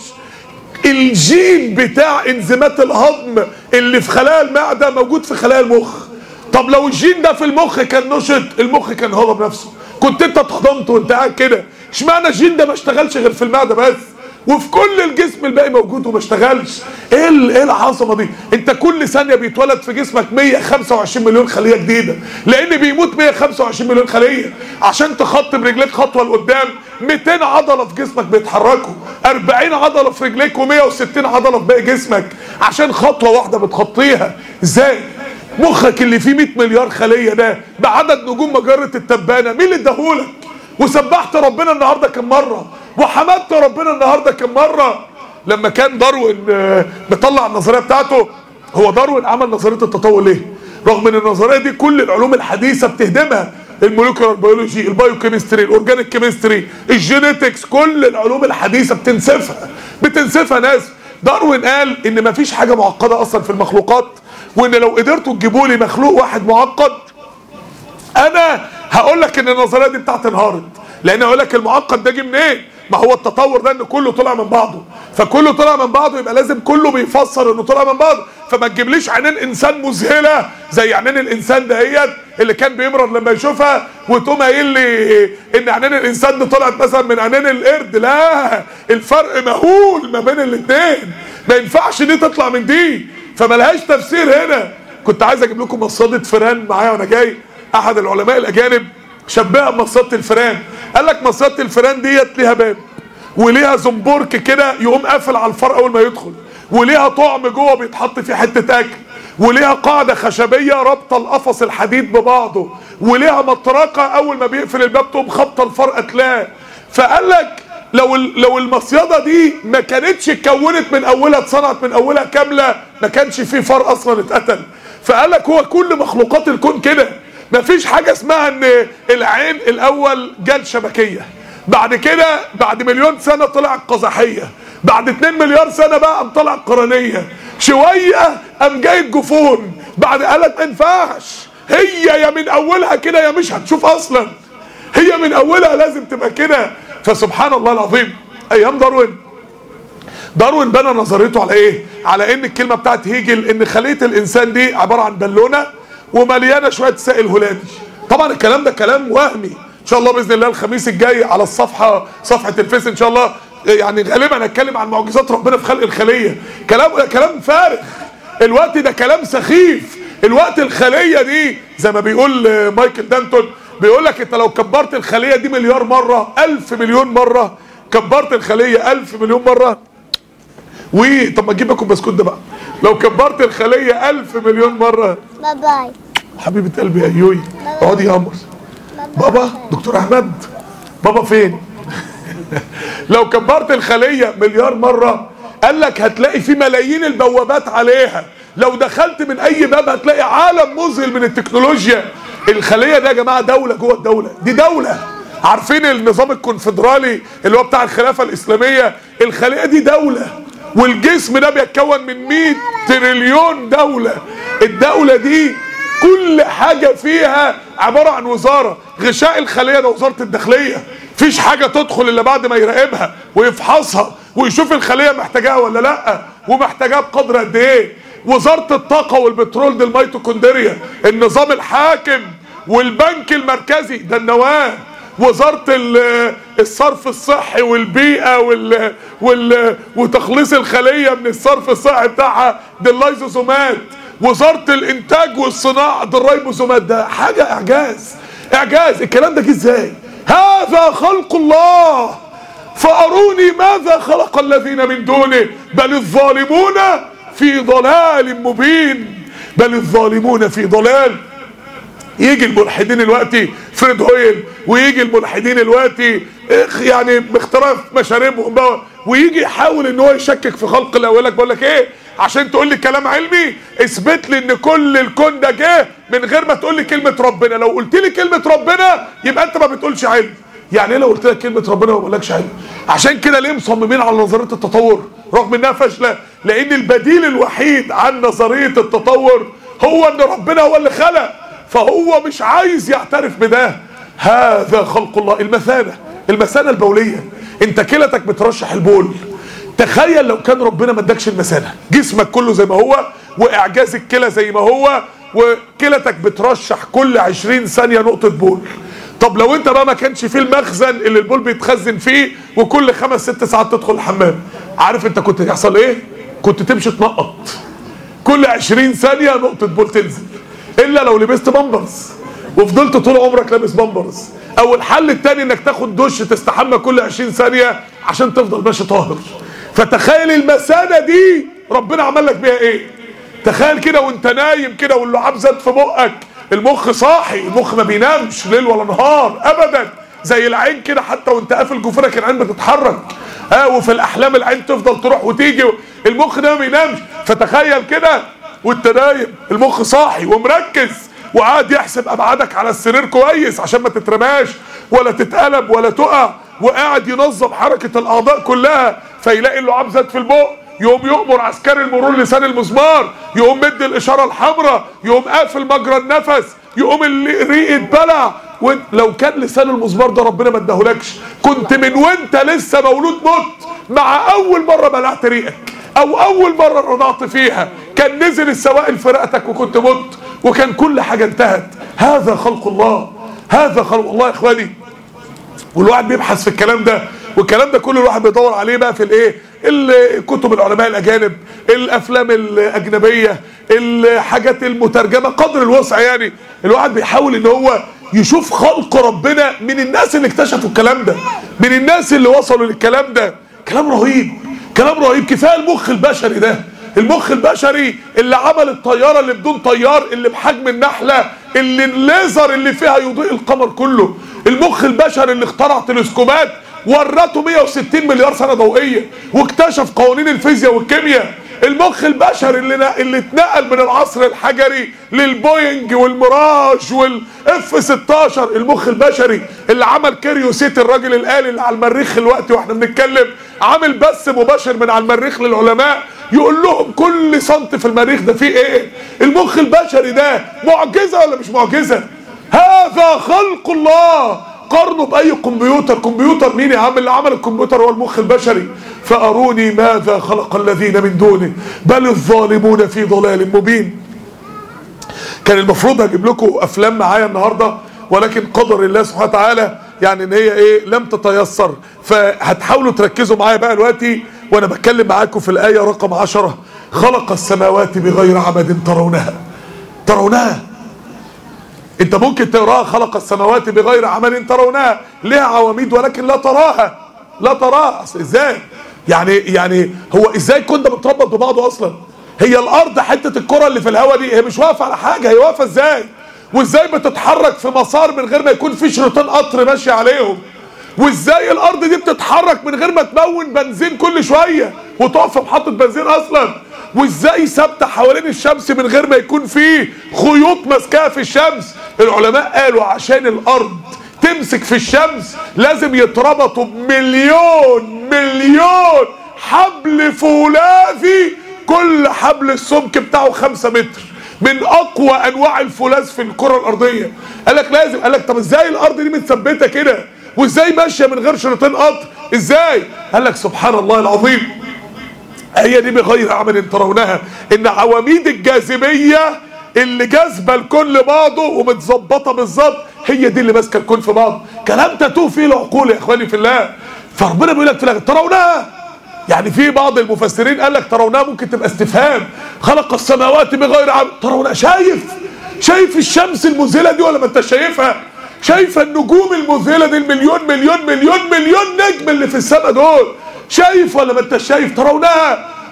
الجين بتاع انزيمات الهضم اللي في خلايا المعده موجود في خلايا المخ طب لو الجين ده في المخ كان نشط المخ كان هضم نفسه كنت انت اتهضمت وانت قاعد كده اشمعنى الجين ده ما اشتغلش غير في المعده بس وفي كل الجسم الباقي موجود وما اشتغلش ايه ال- ايه العظمه دي انت كل ثانيه بيتولد في جسمك 125 مليون خليه جديده لان بيموت 125 مليون خليه عشان تخط برجليك خطوه لقدام 200 عضله في جسمك بيتحركوا 40 عضله في رجليك و160 عضله في باقي جسمك عشان خطوه واحده بتخطيها ازاي مخك اللي فيه 100 مليار خليه ده بعدد نجوم مجره التبانه مين اللي اداهولك وسبحت ربنا النهارده كم مره وحمدت ربنا النهارده كم مره لما كان داروين آه، مطلع النظريه بتاعته هو داروين عمل نظريه التطور ليه رغم ان النظريه دي كل العلوم الحديثه بتهدمها الموليكولار بيولوجي البايوكيمستري الاورجانيك كيمستري الجينيتكس كل العلوم الحديثه بتنسفها بتنسفها ناس داروين قال ان مفيش حاجه معقده اصلا في المخلوقات وان لو قدرتوا تجيبوا لي مخلوق واحد معقد انا هقول لك ان النظريه دي بتاعت انهارت لان اقول لك المعقد ده جه منين ما هو التطور ده ان كله طلع من بعضه فكله طلع من بعضه يبقى لازم كله بيفسر انه طلع من بعضه فما تجيبليش عينين انسان مذهله زي عينين الانسان دهيت اللي كان بيمرض لما يشوفها وتقوم قايل لي ان عينين الانسان دي طلعت مثلا من عينين القرد لا الفرق مهول ما بين الاثنين ما ينفعش دي تطلع من دي فملهاش تفسير هنا كنت عايز اجيب لكم مصاده فران معايا وانا جاي احد العلماء الاجانب شبهها بمصاده الفران قال لك مصاده الفران ديت ليها باب وليها زنبرك كده يقوم قافل على الفار اول ما يدخل وليها طعم جوه بيتحط فيه حته اكل وليها قاعده خشبيه رابطه القفص الحديد ببعضه وليها مطرقه اول ما بيقفل الباب تقوم خبطه الفار قتلاه فقال لك لو ال- لو المصيده دي ما كانتش اتكونت من اولها اتصنعت من اولها كامله ما كانش فيه فار اصلا اتقتل فقال لك هو كل مخلوقات الكون كده ما فيش حاجه اسمها ان العين الاول جال شبكيه بعد كده بعد مليون سنه طلعت قزحيه بعد 2 مليار سنه بقى قام طلع قرنيه شويه قام جاي الجفون بعد قالت ما ينفعش هي يا من اولها كده يا مش هتشوف اصلا هي من اولها لازم تبقى كده فسبحان الله العظيم ايام داروين داروين بنى نظريته على ايه على ان الكلمه بتاعت هيجل ان خليه الانسان دي عباره عن بالونه ومليانه شويه سائل هلامي طبعا الكلام ده كلام وهمي ان شاء الله باذن الله الخميس الجاي على الصفحه صفحه الفيس ان شاء الله يعني غالبا هتكلم عن معجزات ربنا في خلق الخليه كلام كلام فارغ الوقت ده كلام سخيف الوقت الخليه دي زي ما بيقول آه، مايكل دانتون بيقول لك انت لو كبرت الخليه دي مليار مره ألف مليون مره كبرت الخليه ألف مليون مره و طب ما تجيب لكم بسكوت ده بقى لو كبرت الخليه ألف مليون مره باي باي حبيبه قلبي يا يوي اقعدي يا قمر بابا دكتور احمد بابا فين لو كبرت الخليه مليار مره قال لك هتلاقي في ملايين البوابات عليها لو دخلت من اي باب هتلاقي عالم مذهل من التكنولوجيا الخليه ده يا جماعه دوله جوه الدوله دي دوله عارفين النظام الكونفدرالي اللي هو بتاع الخلافه الاسلاميه الخليه دي دوله والجسم ده بيتكون من 100 تريليون دوله الدوله دي كل حاجة فيها عبارة عن وزارة غشاء الخلية ده وزارة الداخلية فيش حاجة تدخل إلا بعد ما يراقبها ويفحصها ويشوف الخلية محتاجاها ولا لأ ومحتاجاها بقدر قد إيه وزارة الطاقة والبترول دي الميتوكوندريا النظام الحاكم والبنك المركزي ده النواة وزارة ال- الصرف الصحي والبيئة وال وال وتخليص الخلية من الصرف الصحي بتاعها دي اللايزوزومات وزارة الانتاج والصناعة ده الريبوزومات ده حاجة اعجاز اعجاز الكلام ده جه ازاي هذا خلق الله فاروني ماذا خلق الذين من دونه بل الظالمون في ضلال مبين بل الظالمون في ضلال يجي الملحدين دلوقتي فريد هويل ويجي الملحدين دلوقتي إخ- يعني باختلاف مشاربهم بقى ويجي يحاول ان هو يشكك في خلق الله ويقول لك بقول لك ايه عشان تقول لي كلام علمي اثبت لي ان كل الكون ده جه من غير ما تقول لي كلمه ربنا لو قلت لي كلمه ربنا يبقى انت ما بتقولش علم يعني ايه لو قلت لك كلمه ربنا ما بقولكش علم عشان كده ليه مصممين على نظريه التطور رغم انها فاشله لان البديل الوحيد عن نظريه التطور هو ان ربنا هو اللي خلق فهو مش عايز يعترف بده هذا خلق الله المثانه المثانه البوليه انت كلتك بترشح البول تخيل لو كان ربنا ما ادكش المثانه جسمك كله زي ما هو واعجاز الكلى زي ما هو وكلتك بترشح كل 20 ثانيه نقطه بول طب لو انت بقى ما كانش فيه المخزن اللي البول بيتخزن فيه وكل خمس ست ساعات تدخل الحمام عارف انت كنت يحصل ايه كنت تمشي تنقط كل 20 ثانيه نقطه بول تنزل الا لو لبست بامبرز وفضلت طول عمرك لابس بامبرز او الحل التاني انك تاخد دش تستحمى كل 20 ثانيه عشان تفضل ماشي طاهر فتخيل المثانه دي ربنا عمل لك بيها ايه تخيل كده وانت نايم كده واللعاب زاد في بقك المخ صاحي المخ ما بينامش ليل ولا نهار ابدا زي العين كده حتى وانت قافل جفرك العين بتتحرك اه وفي الاحلام العين تفضل تروح وتيجي المخ ده ما بينامش فتخيل كده وانت نايم المخ صاحي ومركز وقاعد يحسب ابعادك على السرير كويس عشان ما تترماش ولا تتقلب ولا تقع وقاعد ينظم حركه الاعضاء كلها فيلاقي اللعاب زاد في البق يقوم يؤمر عسكري المرور لسان المسمار يقوم مد الاشاره الحمراء يقوم قافل مجرى النفس يقوم الريق اتبلع وانت لو كان لسان المسمار ده ربنا ما اداهولكش كنت من وانت لسه مولود مت مع اول مره بلعت ريقك او اول مره رضعت فيها كان نزل السوائل في رئتك وكنت مت وكان كل حاجه انتهت هذا خلق الله هذا خلق الله يا اخواني والواحد بيبحث في الكلام ده والكلام ده كل الواحد بيدور عليه بقى في الايه الكتب العلماء الاجانب الافلام الاجنبيه الحاجات المترجمه قدر الوسع يعني الواحد بيحاول ان هو يشوف خلق ربنا من الناس اللي اكتشفوا الكلام ده من الناس اللي وصلوا للكلام ده كلام رهيب كلام رهيب كفايه المخ البشري ده المخ البشري اللي عمل الطياره اللي بدون طيار اللي بحجم النحله اللي الليزر اللي فيها يضيء القمر كله المخ البشري اللي اخترع تلسكوبات ورته 160 مليار سنه ضوئيه واكتشف قوانين الفيزياء والكيمياء المخ البشري اللي نا... اللي اتنقل من العصر الحجري للبوينج والميراج والاف 16 المخ البشري اللي عمل كيريوسيت الراجل الالي اللي على المريخ الوقت واحنا بنتكلم عامل بث مباشر من على المريخ للعلماء يقول لهم كل سنت في المريخ ده فيه ايه المخ البشري ده معجزه ولا مش معجزه هذا خلق الله قارنه باي كمبيوتر كمبيوتر مين يا عم اللي عمل الكمبيوتر هو المخ البشري فاروني ماذا خلق الذين من دونه بل الظالمون في ضلال مبين كان المفروض هجيب لكم افلام معايا النهارده ولكن قدر الله سبحانه وتعالى يعني ان هي ايه لم تتيسر فهتحاولوا تركزوا معايا بقى دلوقتي وانا بتكلم معاكم في الايه رقم عشرة خلق السماوات بغير عمد ترونها ترونها انت ممكن تقراها خلق السماوات بغير عمل ترونها لها عواميد ولكن لا تراها لا تراها أصل ازاي يعني يعني هو ازاي كنا بتربط ببعضه اصلا هي الارض حته الكره اللي في الهواء دي هي مش واقفه على حاجه هي واقفه ازاي وازاي بتتحرك في مسار من غير ما يكون في شريطين قطر ماشي عليهم وازاي الارض دي بتتحرك من غير ما تمون بنزين كل شويه وتقف في محطه بنزين اصلا وازاي ثابته حوالين الشمس من غير ما يكون فيه خيوط ماسكاها في الشمس العلماء قالوا عشان الارض تمسك في الشمس لازم يتربطوا بمليون مليون حبل فولاذي كل حبل السمك بتاعه خمسة متر من اقوى انواع الفولاذ في الكره الارضيه قال لك لازم قال لك طب ازاي الارض دي متثبته كده وازاي ماشيه من غير شريطين قطر ازاي قال لك سبحان الله العظيم هي دي بغير عمل ترونها ان عواميد الجاذبيه اللي جاذبه الكون لبعضه ومتظبطه بالظبط هي دي اللي ماسكه الكون في بعض كلام تتوه فيه العقول يا اخواني في الله فربنا بيقول لك في الاخر ترونها يعني في بعض المفسرين قال لك ترونها ممكن تبقى استفهام خلق السماوات بغير عمل ترونها شايف شايف الشمس المذهله دي ولا ما انت شايفها شايفه النجوم المذهله دي المليون مليون مليون مليون نجم اللي في السماء دول شايف ولا ما انت شايف ترونها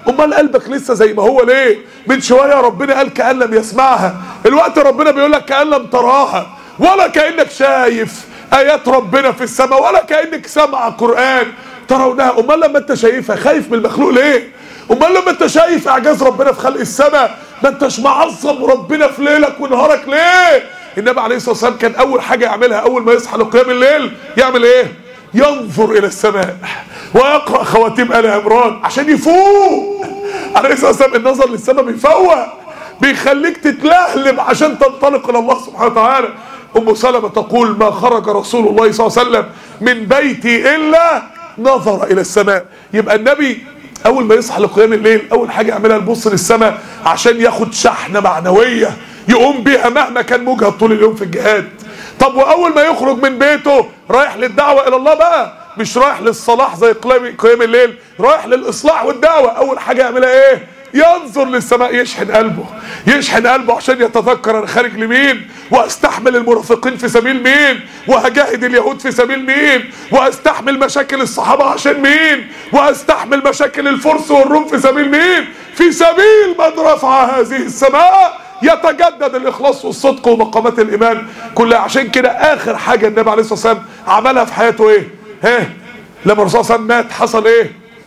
امال قلبك لسه زي ما هو ليه من شويه ربنا قال كان لم يسمعها الوقت ربنا بيقول لك كان لم تراها ولا كانك شايف ايات ربنا في السماء ولا كانك سمع قران ترونها امال لما انت شايفها خايف من المخلوق ليه امال لما انت شايف اعجاز ربنا في خلق السماء ما انتش معظم ربنا في ليلك ونهارك ليه النبي عليه الصلاه والسلام كان اول حاجه يعملها اول ما يصحى لقيام الليل يعمل ايه ينظر الى السماء ويقرا خواتيم ال عمران عشان يفوق عليه الصلاه والسلام النظر للسماء بيفوق بيخليك تتلهلب عشان تنطلق الى الله سبحانه وتعالى ام سلمة تقول ما خرج رسول الله صلى الله عليه وسلم من بيتي الا نظر الى السماء يبقى النبي اول ما يصحى لقيام الليل اول حاجه يعملها يبص للسماء عشان ياخد شحنه معنويه يقوم بيها مهما كان مجهد طول اليوم في الجهاد طب واول ما يخرج من بيته رايح للدعوه الى الله بقى مش رايح للصلاح زي قيام الليل رايح للاصلاح والدعوه اول حاجه يعملها ايه ينظر للسماء يشحن قلبه يشحن قلبه عشان يتذكر انا خارج لمين واستحمل المرافقين في سبيل مين وهجاهد اليهود في سبيل مين واستحمل مشاكل الصحابه عشان مين واستحمل مشاكل الفرس والروم في سبيل مين في سبيل من رفع هذه السماء يتجدد الاخلاص والصدق ومقامات الايمان كلها عشان كده اخر حاجه النبي عليه الصلاه والسلام عملها في حياته ايه ها لما الرسول صلى الله عليه وسلم مات حصل ايه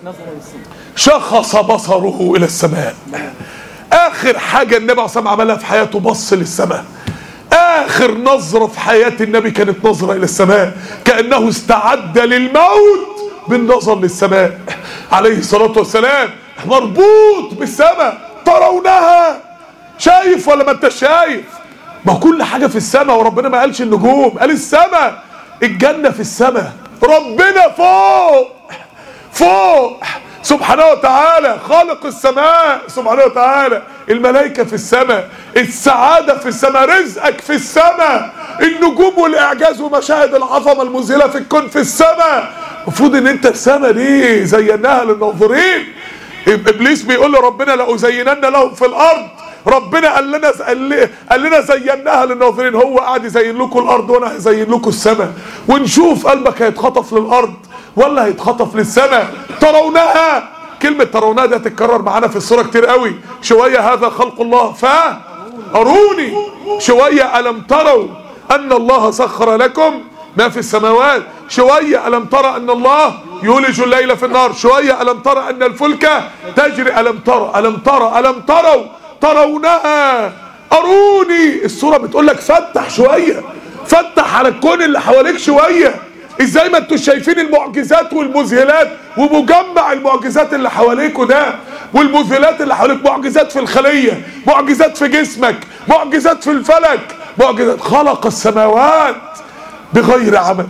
شخص بصره الى السماء اخر حاجه النبي عليه الصلاه والسلام عملها في حياته بص للسماء اخر نظره في حياه النبي كانت نظره الى السماء كانه استعد للموت بالنظر للسماء عليه الصلاه والسلام مربوط بالسماء ترونها شايف ولا ما انت شايف ما كل حاجه في السماء وربنا ما قالش النجوم قال السماء الجنه في السماء ربنا فوق فوق سبحانه وتعالى خالق السماء سبحانه وتعالى الملائكة في السماء السعادة في السماء رزقك في السماء النجوم والإعجاز ومشاهد العظمة المذهلة في الكون في السماء المفروض ان انت السماء دي زيناها للناظرين ابليس بيقول لربنا لأزينن لهم في الارض ربنا قال لنا قال لنا زيناها للناظرين هو قاعد يزين لكم الارض وانا هزين لكم السماء ونشوف قلبك هيتخطف للارض ولا هيتخطف للسماء ترونها كلمة ترونها دي هتتكرر معانا في الصورة كتير قوي شوية هذا خلق الله فأروني شوية ألم تروا أن الله سخر لكم ما في السماوات شوية ألم ترى أن الله يولج الليل في النار شوية ألم ترى أن الفلك تجري ألم ترى ألم ترى ألم تروا ترونها أروني الصورة بتقول لك فتح شوية فتح على الكون اللي حواليك شوية ازاي ما انتوا شايفين المعجزات والمذهلات ومجمع المعجزات اللي حواليكوا ده والمذهلات اللي حواليك معجزات في الخلية معجزات في جسمك معجزات في الفلك معجزات خلق السماوات بغير عمد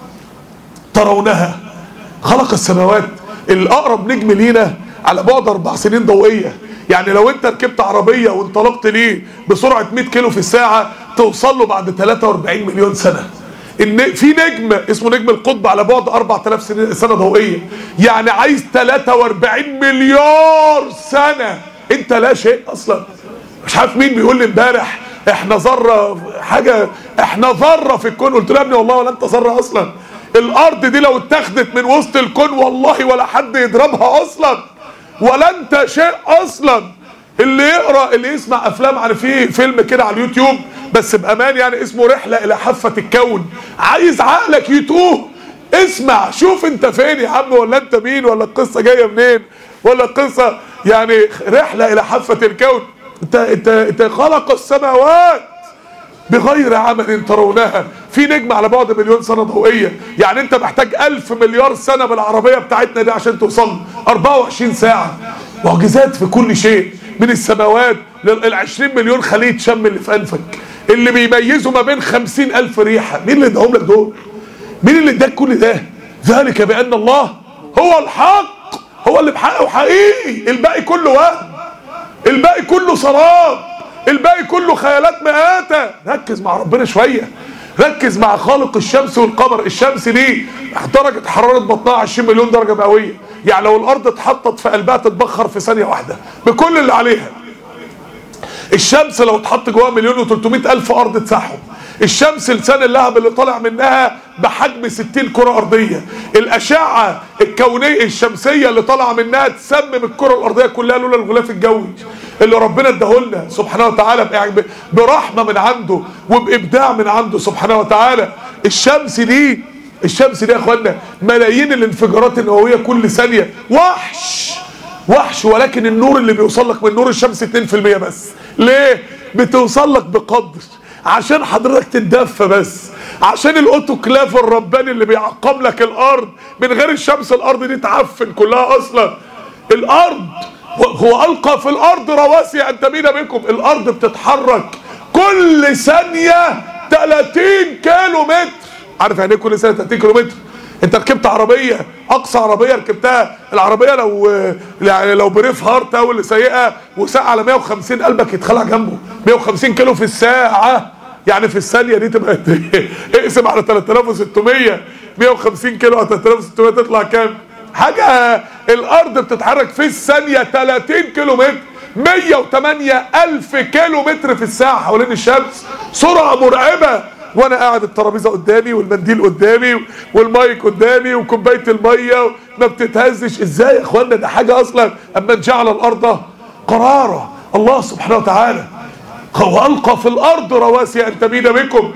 ترونها خلق السماوات الاقرب نجم لينا على بعد اربع سنين ضوئيه يعني لو انت ركبت عربيه وانطلقت ليه بسرعه 100 كيلو في الساعه توصل له بعد 43 مليون سنه ان في نجم اسمه نجم القطب على بعد 4000 سنه سنه ضوئيه يعني عايز 43 مليار سنه انت لا شيء اصلا مش عارف مين بيقول لي امبارح احنا ذره حاجه احنا ذره في الكون قلت له يا ابني والله ولا انت ذره اصلا الارض دي لو اتاخدت من وسط الكون والله ولا حد يضربها اصلا ولا انت شيء اصلا اللي يقرا اللي يسمع افلام عن في فيلم كده على اليوتيوب بس بامان يعني اسمه رحله الى حافه الكون عايز عقلك يتوه اسمع شوف انت فين يا عم ولا انت مين ولا القصه جايه منين ولا القصه يعني رحله الى حافه الكون انت انت انت خلق السماوات بغير عمل ترونها في نجم على بعد مليون سنه ضوئيه يعني انت محتاج ألف مليار سنه بالعربيه بتاعتنا دي عشان توصل 24 ساعه معجزات في كل شيء من السماوات لل 20 مليون خليه شم اللي في انفك اللي بيميزوا ما بين خمسين ألف ريحة مين اللي اداهم لك دول مين اللي اداك كل ده ذلك بأن الله هو الحق هو اللي بحقه حقيقي الباقي كله وهم الباقي كله سراب الباقي كله خيالات مآتة ركز مع ربنا شوية ركز مع خالق الشمس والقمر الشمس دي درجة حرارة بطنها 20 مليون درجة مئوية يعني لو الأرض اتحطت في قلبها تتبخر في ثانية واحدة بكل اللي عليها الشمس لو اتحط جواها مليون و300 الف ارض تسحب الشمس لسان اللهب اللي طالع منها بحجم 60 كره ارضيه الاشعه الكونيه الشمسيه اللي طالعه منها تسمم الكره الارضيه كلها لولا الغلاف الجوي اللي ربنا اداهولنا سبحانه وتعالى ب- برحمه من عنده وبابداع من عنده سبحانه وتعالى الشمس دي الشمس دي يا اخوانا ملايين الانفجارات النوويه كل ثانيه وحش وحش ولكن النور اللي بيوصل لك من نور الشمس 2% بس ليه بتوصل لك بقدر عشان حضرتك تتدفى بس عشان الاوتوكلاف الرباني اللي بيعقم لك الارض من غير الشمس الارض دي تعفن كلها اصلا الارض هو القى في الارض رواسي ان تميد بكم الارض بتتحرك كل ثانيه 30 كيلو متر عارف يعني ايه كل ثانيه 30 كيلو متر انت ركبت عربيه اقصى عربيه ركبتها العربيه لو يعني لو بريف هارت او اللي سايقها وساق على 150 قلبك يتخلع جنبه 150 كيلو في الساعه يعني في الثانيه دي تبقى اقسم على 3600 150 كيلو على 3600 تطلع كام حاجه الارض بتتحرك في الثانيه 30 كيلو متر 108 الف كيلو متر في الساعه حوالين الشمس سرعه مرعبه وانا قاعد الترابيزه قدامي والمنديل قدامي والمايك قدامي وكوبايه الميه ما بتتهزش ازاي يا اخوانا ده حاجه اصلا اما جعل الارض قرارا الله سبحانه وتعالى والقى في الارض رواسي ان تميد بكم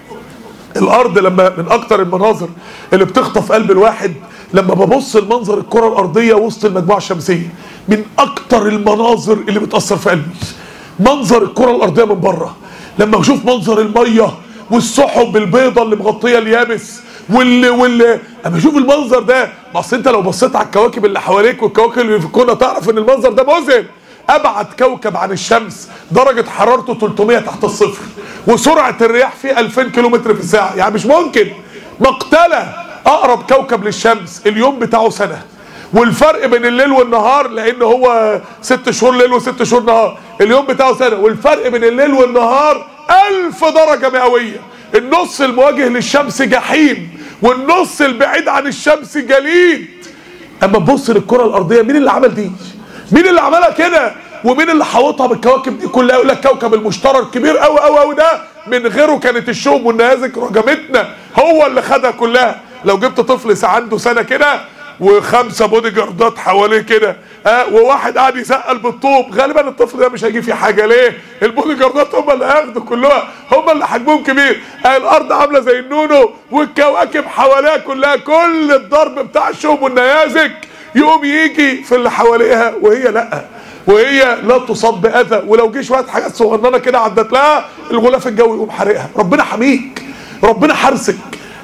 الارض لما من اكتر المناظر اللي بتخطف قلب الواحد لما ببص المنظر الكره الارضيه وسط المجموعه الشمسيه من اكتر المناظر اللي بتاثر في قلبي منظر الكره الارضيه من بره لما بشوف منظر الميه والسحب البيضة اللي مغطيه اليابس واللي واللي اما اشوف المنظر ده ما اصل انت لو بصيت على الكواكب اللي حواليك والكواكب اللي في الكون تعرف ان المنظر ده مذهل ابعد كوكب عن الشمس درجه حرارته 300 تحت الصفر وسرعه الرياح فيه 2000 كيلومتر في الساعه يعني مش ممكن مقتله اقرب كوكب للشمس اليوم بتاعه سنه والفرق بين الليل والنهار لان هو ست شهور ليل وست شهور نهار اليوم بتاعه سنه والفرق بين الليل والنهار ألف درجة مئوية النص المواجه للشمس جحيم والنص البعيد عن الشمس جليد اما تبص للكرة الارضية مين اللي عمل دي مين اللي عملها كده ومين اللي حاوطها بالكواكب دي كلها يقول لك كوكب المشترك كبير قوي قوي قوي ده من غيره كانت الشوم والنيازك رجمتنا هو اللي خدها كلها لو جبت طفل عنده سنة كده وخمسه بودي جاردات حواليه كده آه وواحد قاعد يسقل بالطوب غالبا الطفل ده مش هيجي فيه حاجه ليه البودي جاردات هم اللي هياخدوا كلها هم اللي حجمهم كبير آه الارض عامله زي النونو والكواكب حواليها كلها كل الضرب بتاع الشوب والنيازك يقوم يجي في اللي حواليها وهي لا وهي لا تصاب باذى ولو جه شويه حاجات صغننه كده عدت لها الغلاف الجوي يقوم حارقها ربنا حميك ربنا حارسك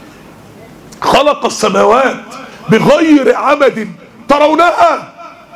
خلق السماوات بغير عمد ترونها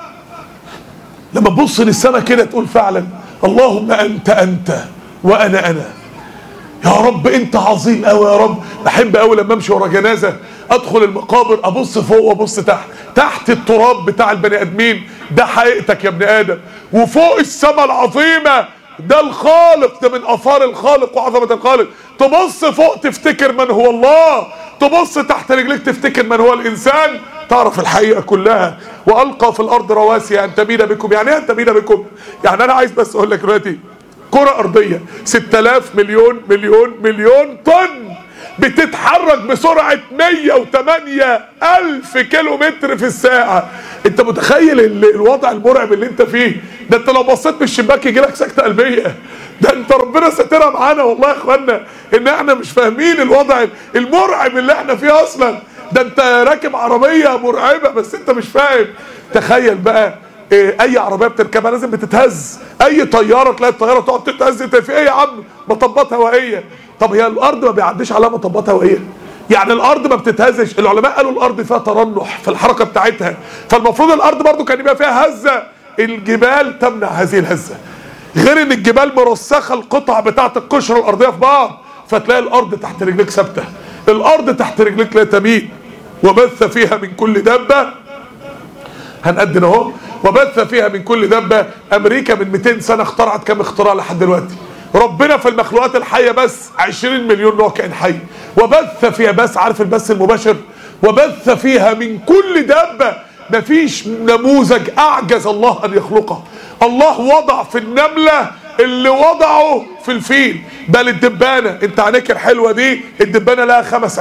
لما تبص للسماء كده تقول فعلا اللهم انت انت وانا انا يا رب انت عظيم قوي يا رب بحب قوي لما امشي ورا جنازه ادخل المقابر ابص فوق وابص تحت تحت التراب بتاع البني ادمين ده حقيقتك يا ابن ادم وفوق السماء العظيمه ده الخالق ده من اثار الخالق وعظمه الخالق تبص فوق تفتكر من هو الله تبص تحت رجليك تفتكر من هو الانسان تعرف الحقيقه كلها والقى في الارض رواسي ان تميد بكم يعني ايه ان تميد بكم يعني انا عايز بس اقول لك دلوقتي كره ارضيه 6000 مليون مليون مليون طن بتتحرك بسرعة 108 ألف كيلو متر في الساعة انت متخيل الوضع المرعب اللي انت فيه ده انت لو بصيت من الشباك يجي لك سكتة قلبية ده انت ربنا سترها معانا والله يا اخوانا ان احنا مش فاهمين الوضع المرعب اللي احنا فيه اصلا ده انت راكب عربية مرعبة بس انت مش فاهم تخيل بقى إيه اي عربيه بتركبها لازم بتتهز اي طياره تلاقي الطياره تقعد تتهز انت في ايه يا عم مطبات هوائيه طب هي الارض ما بيعديش عليها مطبات هوائيه يعني الارض ما بتتهزش العلماء قالوا الارض فيها ترنح في الحركه بتاعتها فالمفروض الارض برضو كان يبقى فيها هزه الجبال تمنع هذه الهزه غير ان الجبال مرسخه القطع بتاعت القشره الارضيه في بعض فتلاقي الارض تحت رجليك ثابته الارض تحت رجليك لا تميل وبث فيها من كل دابه هنقدم اهو وبث فيها من كل دابه امريكا من 200 سنه اخترعت كام اختراع لحد دلوقتي ربنا في المخلوقات الحيه بس 20 مليون نوع كائن حي وبث فيها بس عارف البث المباشر وبث فيها من كل دابه مفيش نموذج اعجز الله ان يخلقه الله وضع في النمله اللي وضعه في الفيل بل الدبانه انت عينيك الحلوه دي الدبانه لها خمس عينين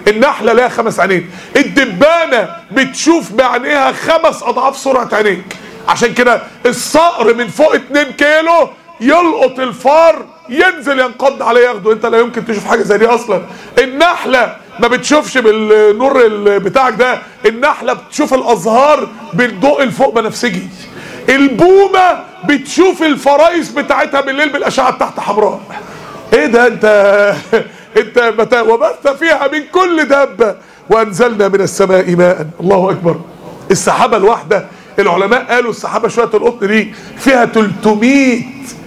النحلة لها خمس عينين الدبانة بتشوف بعينيها خمس اضعاف سرعة عينيك عشان كده الصقر من فوق 2 كيلو يلقط الفار ينزل ينقض عليه ياخده انت لا يمكن تشوف حاجه زي دي اصلا النحله ما بتشوفش بالنور ال- بتاعك ده النحله بتشوف الازهار بالضوء الفوق بنفسجي البومه بتشوف الفرايس بتاعتها بالليل بالاشعه التحت حمراء ايه ده انت انت متى وبث فيها من كل دابه وانزلنا من السماء ماء الله اكبر السحابه الواحده العلماء قالوا السحابه شويه القطن دي فيها 300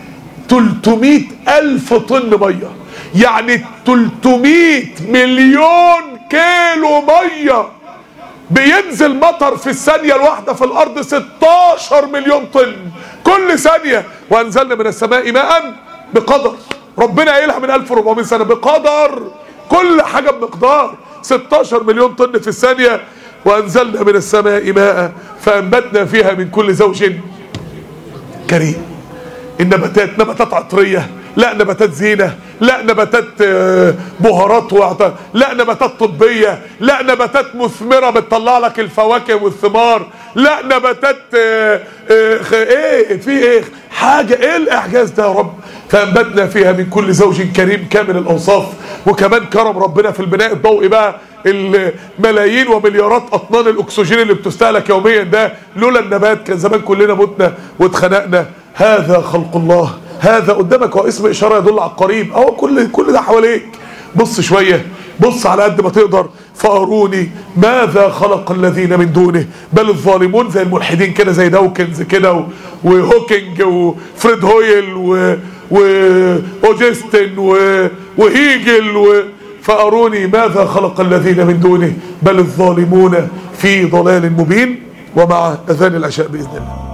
300 ألف طن مية يعني 300 مليون كيلو مية بينزل مطر في الثانية الواحدة في الأرض 16 مليون طن كل ثانية وأنزلنا من السماء ماء بقدر ربنا قايلها من 1400 سنة بقدر كل حاجة بمقدار 16 مليون طن في الثانية وأنزلنا من السماء ماء فأنبتنا فيها من كل زوج كريم النباتات نباتات عطريه لا نباتات زينه لا نباتات آه، بهارات وعط- لا نباتات طبيه لا نباتات مثمره بتطلع لك الفواكه والثمار لا نباتات آه، آه، خ- ايه في ايه حاجه ايه الاعجاز ده يا رب فانبتنا فيها من كل زوج كريم كامل الاوصاف وكمان كرم ربنا في البناء الضوئي بقى الملايين ومليارات اطنان الاكسجين اللي بتستهلك يوميا ده لولا النبات كان زمان كلنا متنا واتخنقنا هذا خلق الله هذا قدامك هو اسم اشاره يدل على القريب اهو كل كل ده حواليك بص شويه بص على قد ما تقدر فاروني ماذا خلق الذين من دونه بل الظالمون زي الملحدين كده زي دوكنز كده و- وهوكينج وفريد هويل و واوجستن و- وهيجل و فاروني ماذا خلق الذين من دونه بل الظالمون في ضلال مبين ومع اذان العشاء باذن الله